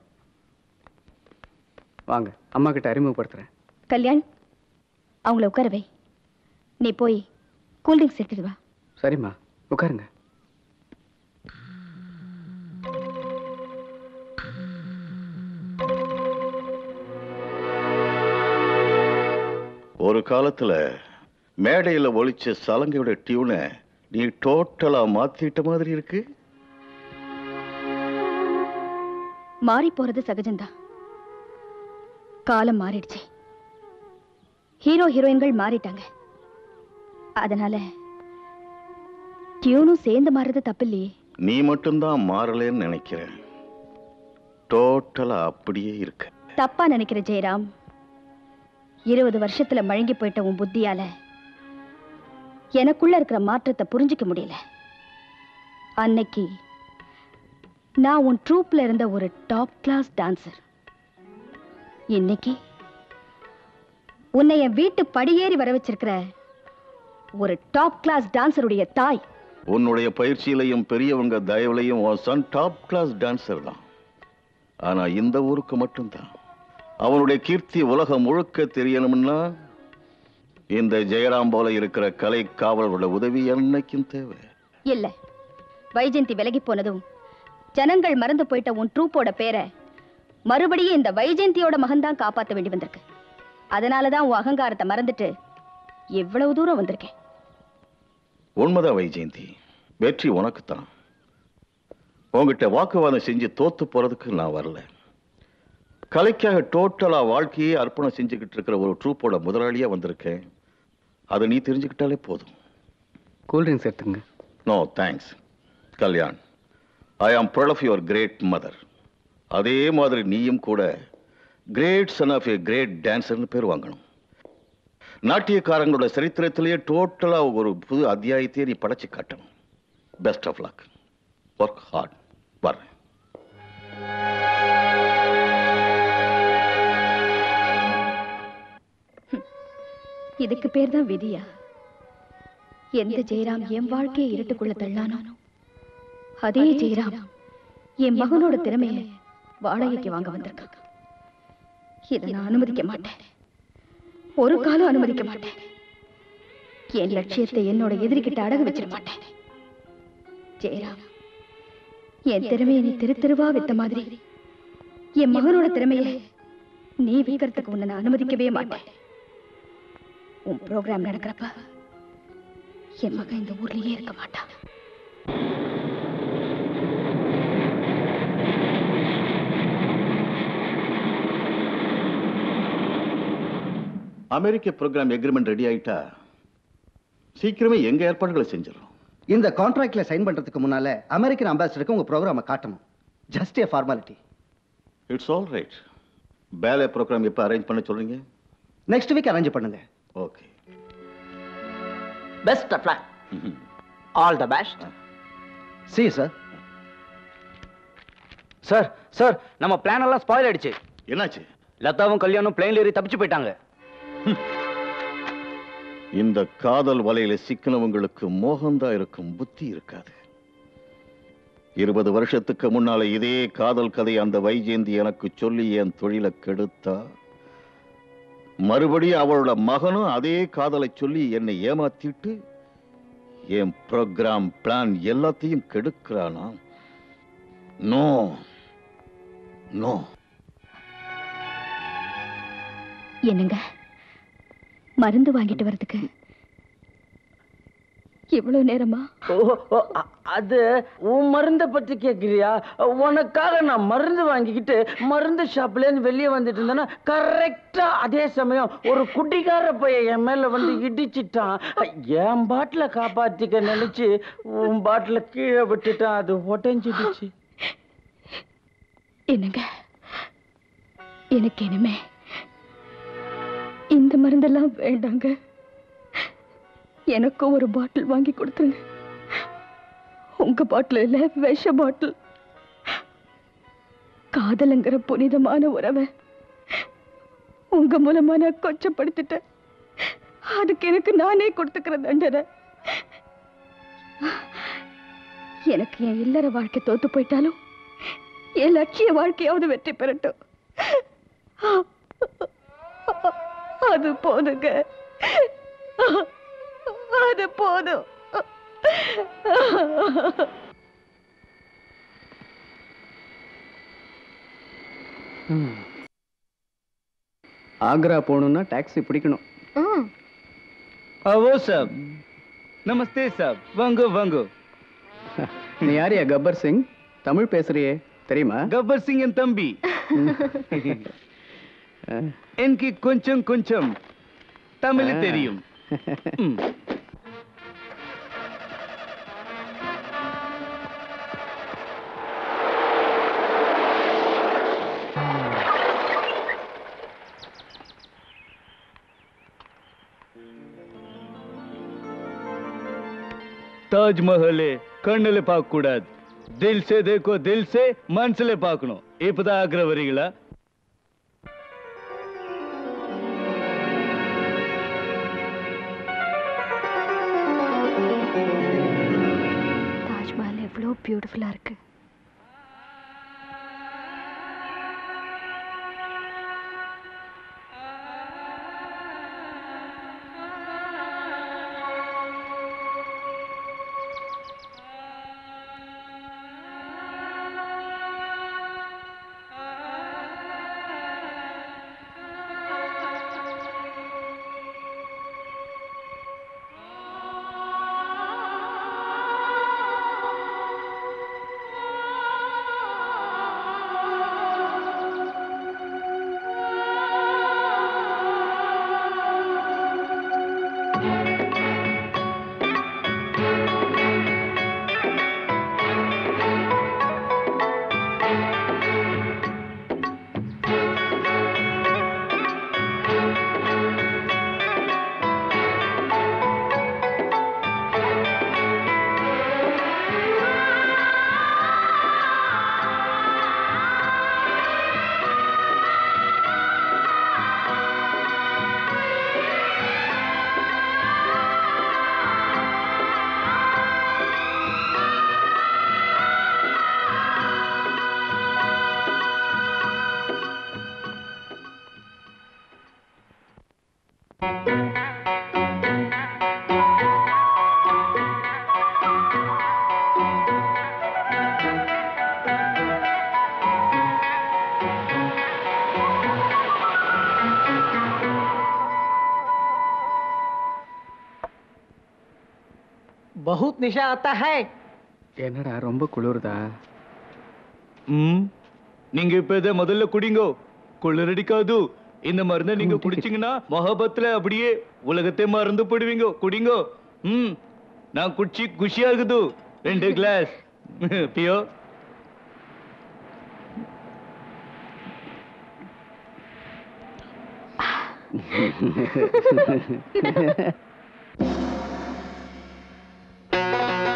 வாங்க அம்மா கிட்ட அறிமுகப்படுத்துறேன் கல்யாண் அவங்கள உட்கார வை நீ போய் கூல்ட்ரிங்க்ஸ் எடுத்துட்டு வா சரிம்மா உட்காருங்க ஒரு காலத்துல மேடையில ஒலிச்ச சலங்கையோட டியூனை நீ டோட்டலா மாத்திட்ட மாதிரி இருக்கு மாறி போறது சகஜம்தான் காலம் மாறிடுச்சு ஹீரோ ஹீரோயின்கள் மாறிட்டாங்க அதனால டியூனும் சேர்ந்து மாறுறது தப்பில்லையே நீ மட்டும்தான் மாறலேன்னு நினைக்கிறேன் டோட்டலா அப்படியே இருக்க தப்பா நினைக்கிற ஜெயராம் இருபது வருஷத்துல மழுங்கி போயிட்ட உன் புத்தியால எனக்குள்ள இருக்கிற மாற்றத்தை புரிஞ்சுக்க முடியல அன்னைக்கு நான் உன் ட்ரூப்ல இருந்த ஒரு டாப் கிளாஸ் டான்சர் இன்னைக்கு உன்னை என் வீட்டு படியேறி வர வச்சிருக்கிற ஒரு டாப் கிளாஸ் டான்சருடைய தாய் உன்னுடைய பயிற்சியிலையும் பெரியவங்க தயவுலையும் உன் சன் டாப் கிளாஸ் டான்சர் தான் ஆனா இந்த ஊருக்கு மட்டும்தான் அவனுடைய கீர்த்தி உலகம் முழுக்க தெரியணும்னா இந்த ஜெயராம் போல இருக்கிற கலை காவலரோட உதவி என்னைக்கும் தேவை இல்ல வைஜெயந்தி விலகி போனதும் ஜனங்கள் மறந்து போயிட்ட உன் ட்ரூப்போட பேரை மறுபடியும் இந்த வைஜெயந்தியோட மகன்தான் காப்பாத்த வேண்டி வந்திருக்கு அதனாலதான் உன் அகங்காரத்தை மறந்துட்டு இவ்வளவு தூரம் வந்திருக்கேன் உண்மைதான் வைஜெயந்தி வெற்றி உனக்குத்தான் உங்ககிட்ட வாக்குவாதம் செஞ்சு தோத்து போறதுக்கு நான் வரல கலைக்காக டோட்டலா வாழ்க்கையே அர்ப்பணம் செஞ்சுக்கிட்டு இருக்கிற ஒரு ட்ரூப்போட முதலாளியா வந்திருக்கேன் அதை நீ தெரிஞ்சுக்கிட்டாலே போதும் கூல்ட்ரிங்க்ஸ் எடுத்துங்க no thanks Kalyan I am proud of your great mother அதே மாதிரி நீயும் கூட great son of a great டான்சர்னு பேர் வாங்கணும் நாட்டியக்காரங்களோட சரித்திரத்திலேயே டோட்டலா ஒரு புது அத்தியாயத்தையே நீ படைச்சு காட்டணும் best of luck work hard வர்றேன் இதுக்கு பேர் தான் விதியா எந்த ஜெயராம் என் வாழ்க்கையை இருட்டுக்குள்ள தள்ளானோ அதே ஜெயராம் என் மகனோட திறமைய வாடகைக்கு வாங்க வந்திருக்காங்க இதை நான் அனுமதிக்க மாட்டேன் ஒரு காலம் அனுமதிக்க மாட்டேன் என் லட்சியத்தை என்னோட எதிரிக்கிட்ட அடகு வச்சிட மாட்டேன் ஜெயராம் என் திறமையை நீ தெரு தெருவா வித்த மாதிரி என் மகனோட திறமைய நீ விற்கிறதுக்கு உன்னை நான் அனுமதிக்கவே மாட்டேன் உன் ப்ரோக்ராம் நடக்கிறப்ப என் மகன் இந்த ஊர்லயே இருக்க மாட்டான் அமெரிக்க ப்ரோக்ராம் எக்ரிமெண்ட் ரெடி ஆயிட்டா சீக்கிரமே எங்க ஏற்பாடுகளை செஞ்சிடறோம் இந்த கான்ட்ராக்ட்ல சைன் பண்றதுக்கு முன்னால அமெரிக்கன் அம்பாசிடருக்கு உங்க ப்ரோக்ராமை காட்டணும் just a formality it's all right ballet program எப்போ அரேஞ்ச் பண்ண சொல்றீங்க நெக்ஸ்ட் வீக் அரேஞ்ச் பண்ணுங்க okay best of luck all the best சி சார் சார் சார் நம்ம பிளான் எல்லாம் ஸ்பாயில் ஆயிடுச்சு என்னாச்சு லதாவும் கல்யாணம் பிளேன்ல ஏறி தப்பிச்சு போயிட்டாங்க இந்த காதல் வலையில சிக்கினவங்களுக்கு மோகந்தா இருக்கும் புத்தி இருக்காது இருபது வருஷத்துக்கு முன்னால இதே காதல் கதை அந்த வைஜெயந்தி எனக்கு சொல்லி என் தொழிலை கெடுத்தா மறுபடியும் அவளோட மகனும் அதே காதலை சொல்லி என்னை ஏமாத்திட்டு என் ப்ரோக்ராம் பிளான் எல்லாத்தையும் கெடுக்கிறானா நோ நோ என்னங்க மருந்து வாங்கிட்டு வரதுக்கு இவ்வளவு நேரமா ஓ, ஓ, அ- அது உன் மருந்தை பத்தி கேக்குறியா உனக்காக நான் மருந்து வாங்கிக்கிட்டு மருந்து ஷாப்ல இருந்து வெளியே வந்துட்டு இருந்தேன்னா கரெக்டா அதே சமயம் ஒரு குட்டிக்கார பையன் என் மேல வந்து இடிச்சிட்டான் என் பாட்டில காப்பாத்திக்க நினைச்சு உன் பாட்டில கீழே விட்டுட்டான் அது உடஞ்சிடுச்சு என்னங்க எனக்கு இனிமே இந்த மருந்தெல்லாம் வேண்டாங்க எனக்கும் ஒரு பாட்டில் வாங்கி கொடுத்துருங்க உங்க பாட்டில் இல்ல விஷ பாட்டில் காதலுங்கிற புனிதமான உறவை உங்க மூலமா நான் கொச்சப்படுத்திட்டேன் அதுக்கு எனக்கு நானே கொடுத்துக்கிற தண்டனை எனக்கு என் இல்லற வாழ்க்கை தோத்து போயிட்டாலும் என் லட்சிய வாழ்க்கையாவது வெற்றி பெறட்டும் அது போதுங்க அது போதும் ஆக்ரா போகணும்னா டாக்ஸி பிடிக்கணும் அவோ சாப் நமஸ்தே சாப் வாங்கோ வாங்கோ நீ யாரியா கப்பர் சிங் தமிழ் பேசுறியே தெரியுமா கப்பர் சிங் என் தம்பி எனக்கு கொஞ்சம் கொஞ்சம் தமிழ் தெரியும் ம். தாஜ்மஹல் கண்ணுல பார்க்க கூடாது தில் சே தேக்கோ தில் சே மனசுல பார்க்கணும் இப்பதான் ஆக்கிர வரீங்களா தாஜ்மஹால் எவ்வளோ பியூட்டிஃபுல்லா இருக்கு बहुत निशा आता है என்னடா ரொம்ப குளிருதா ம் நீங்க இப்ப இதை முதல்ல குடிங்கோ குளிரடிக்காது இந்த மருந்தை நீங்க குடிச்சீங்கன்னா மொஹபத்துல அப்படியே உலகத்தை மறந்து போடுவீங்க குடிங்கோ ம் நான் குடிச்சு குஷியாகுது ரெண்டு கிளாஸ் பியோ ஆ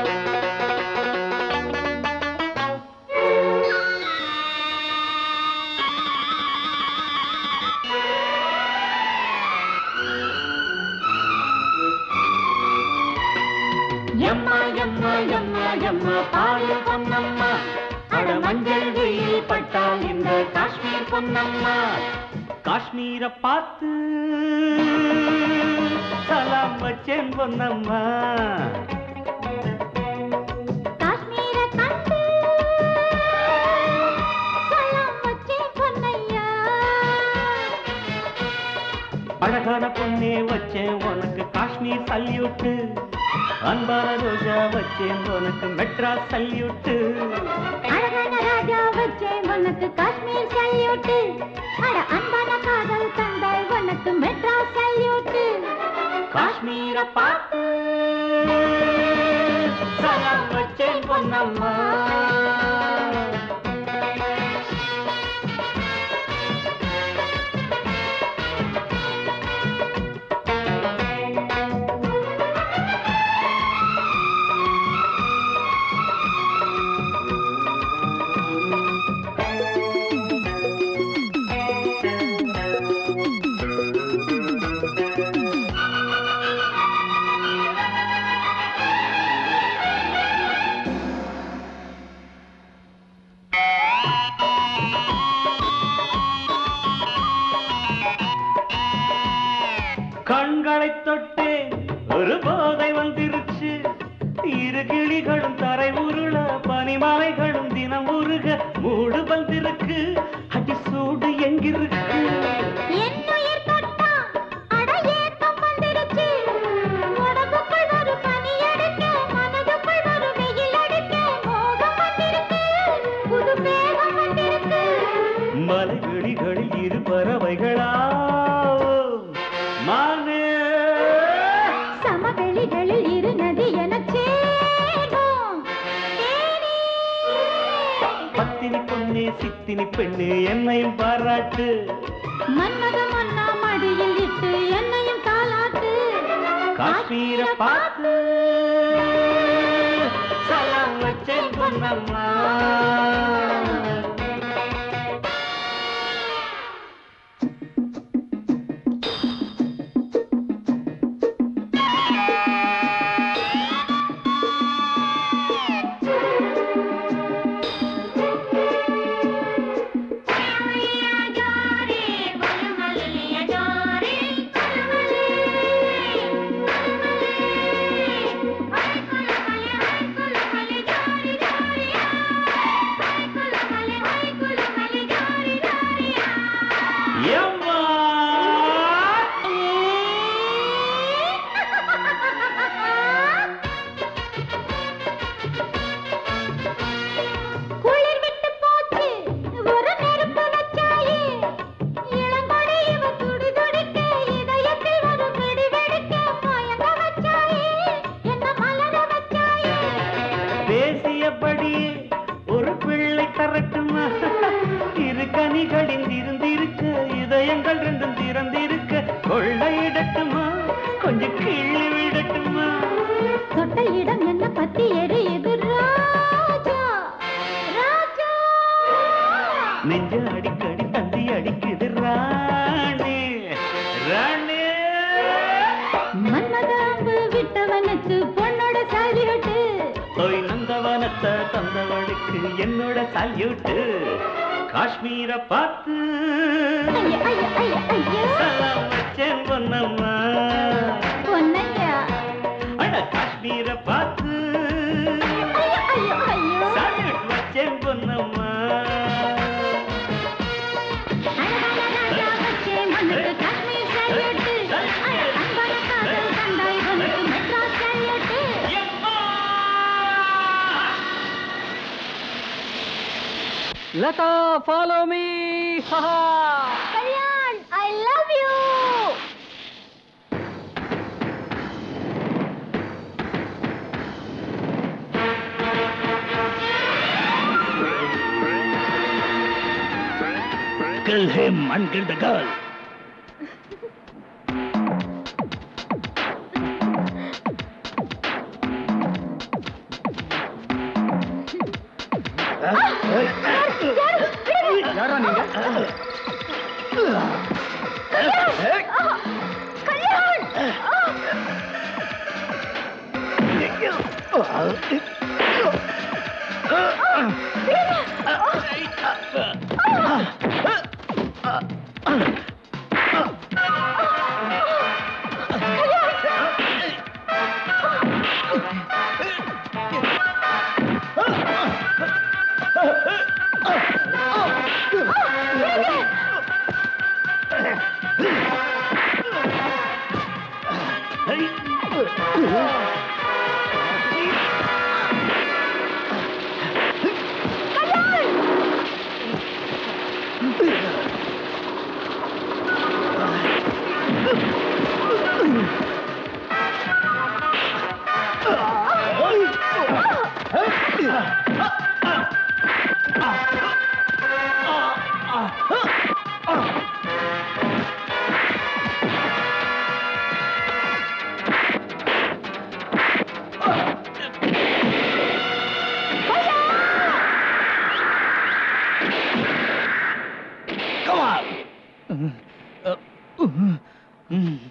பொன்னம்மா பாரு பொன்னம்மா அட மஞ்சள் வெயில் பட்டால் இந்த காஷ்மீர் பொன்னம்மா காஷ்மீர பார்த்து சலாம் வச்சேன் பொன்னம்மா காஷ்மீர கண்டு சலாம் வச்சேன் பொன்னையா அழகான பொண்ணே வச்சேன் உனக்கு காஷ்மீர் சல்யூட்டு அன்பான ரோஜா வச்சேன் உனக்கு மெட்ராஸ் சல்யூட்டு அழகான ராஜா வச்சேன் உனக்கு காஷ்மீர் சல்யூட்டு அட அன்பான காதல் தந்தாய் உனக்கு மெட்ராஸ் சல்யூட்டு காஷ்மீர பார்த்து சலாம் வச்சேன் பொன்னம்மா கண்களை தொட்டேன் ஒரு போதை வந்திருச்சு இரு கிளிகளும் தரை உருள பனிமலைகளும் தினம் உருக மூடு வந்திருக்கு அடி சூடு எங்கிருக்கு என்னுயிர் தொட்டா அட ஏக்கம் வந்துருச்சு உடம்புக்குள் ஒரு பனி அடிக்க மனதுக்குள் ஒரு வெயில் அடிக்க மோகம் வந்திருக்கு புது வேகம் வந்திருக்கு மலை வெளிகளில் இரு பறவைகளா மானே சமவெளிகளில் இரு நதி எனச் சேரும் தேனே பத்தினி பொண்ணே சித்தினி பெண்ணு என்னையும் பாராட்டு மன்மத மன்னா மடியில் இட்டு என்னையும் தாலாட்டு காஷ்மீர பார்த்து சலாம் வச்சேன் பொன்னம்மா எம்மா குளிர் விட்டு போச்சு ஒரு நெருப்பு வச்சாயே இளங்கொடி இவ துடி துடிக்க இதயத்தில் ஒரு வெடி வெடிக்க மயங்க வச்சாயே என்ன மலர வச்சாயே பேசியபடி ஒரு பிள்ளை தரட்டுமா இரு கனிகளில் இருந்திருக்க இதயங்கள் ரெண்டும் திறந்திருக்க கொள்ளையிடட்டுமா கொஞ்சம் கிள்ளி விடட்டுமா தொட்ட இடம் என்ன பத்தி எரியுது ராஜா ராஜா நெஞ்ச அடிக்கடி தந்தி அடிக்குது ராணி ராணி மன்மத அம்பு விட்டவனுக்கு பொண்ணோட சாலியோட்டு ஓய் நந்தவனத்தை தந்தவளுக்கு என்னோட சல்யூட்டு காஷ்மீர பார்த்து ஐய ஐய ஐய ஐயோ சலாம் வச்சேன் பொன்னம்மா பொன்னையா அட காஷ்மீர பார்த்து ஐயோ ஐயோ ஐயோ சல்யூட் வச்சேன் பொன்னம்மா அழகான ராஜா வச்சேன் உனக்கு காஷ்மீர் சாலியோட்டு அட அன்பான காதல் தந்தாய் உனக்கு மெட்ராஸ் சாலியோட்டு Latha follow me Kalyan I love you Kill him and kill the girl. யாரா நீங்க கல்யாண் Come on.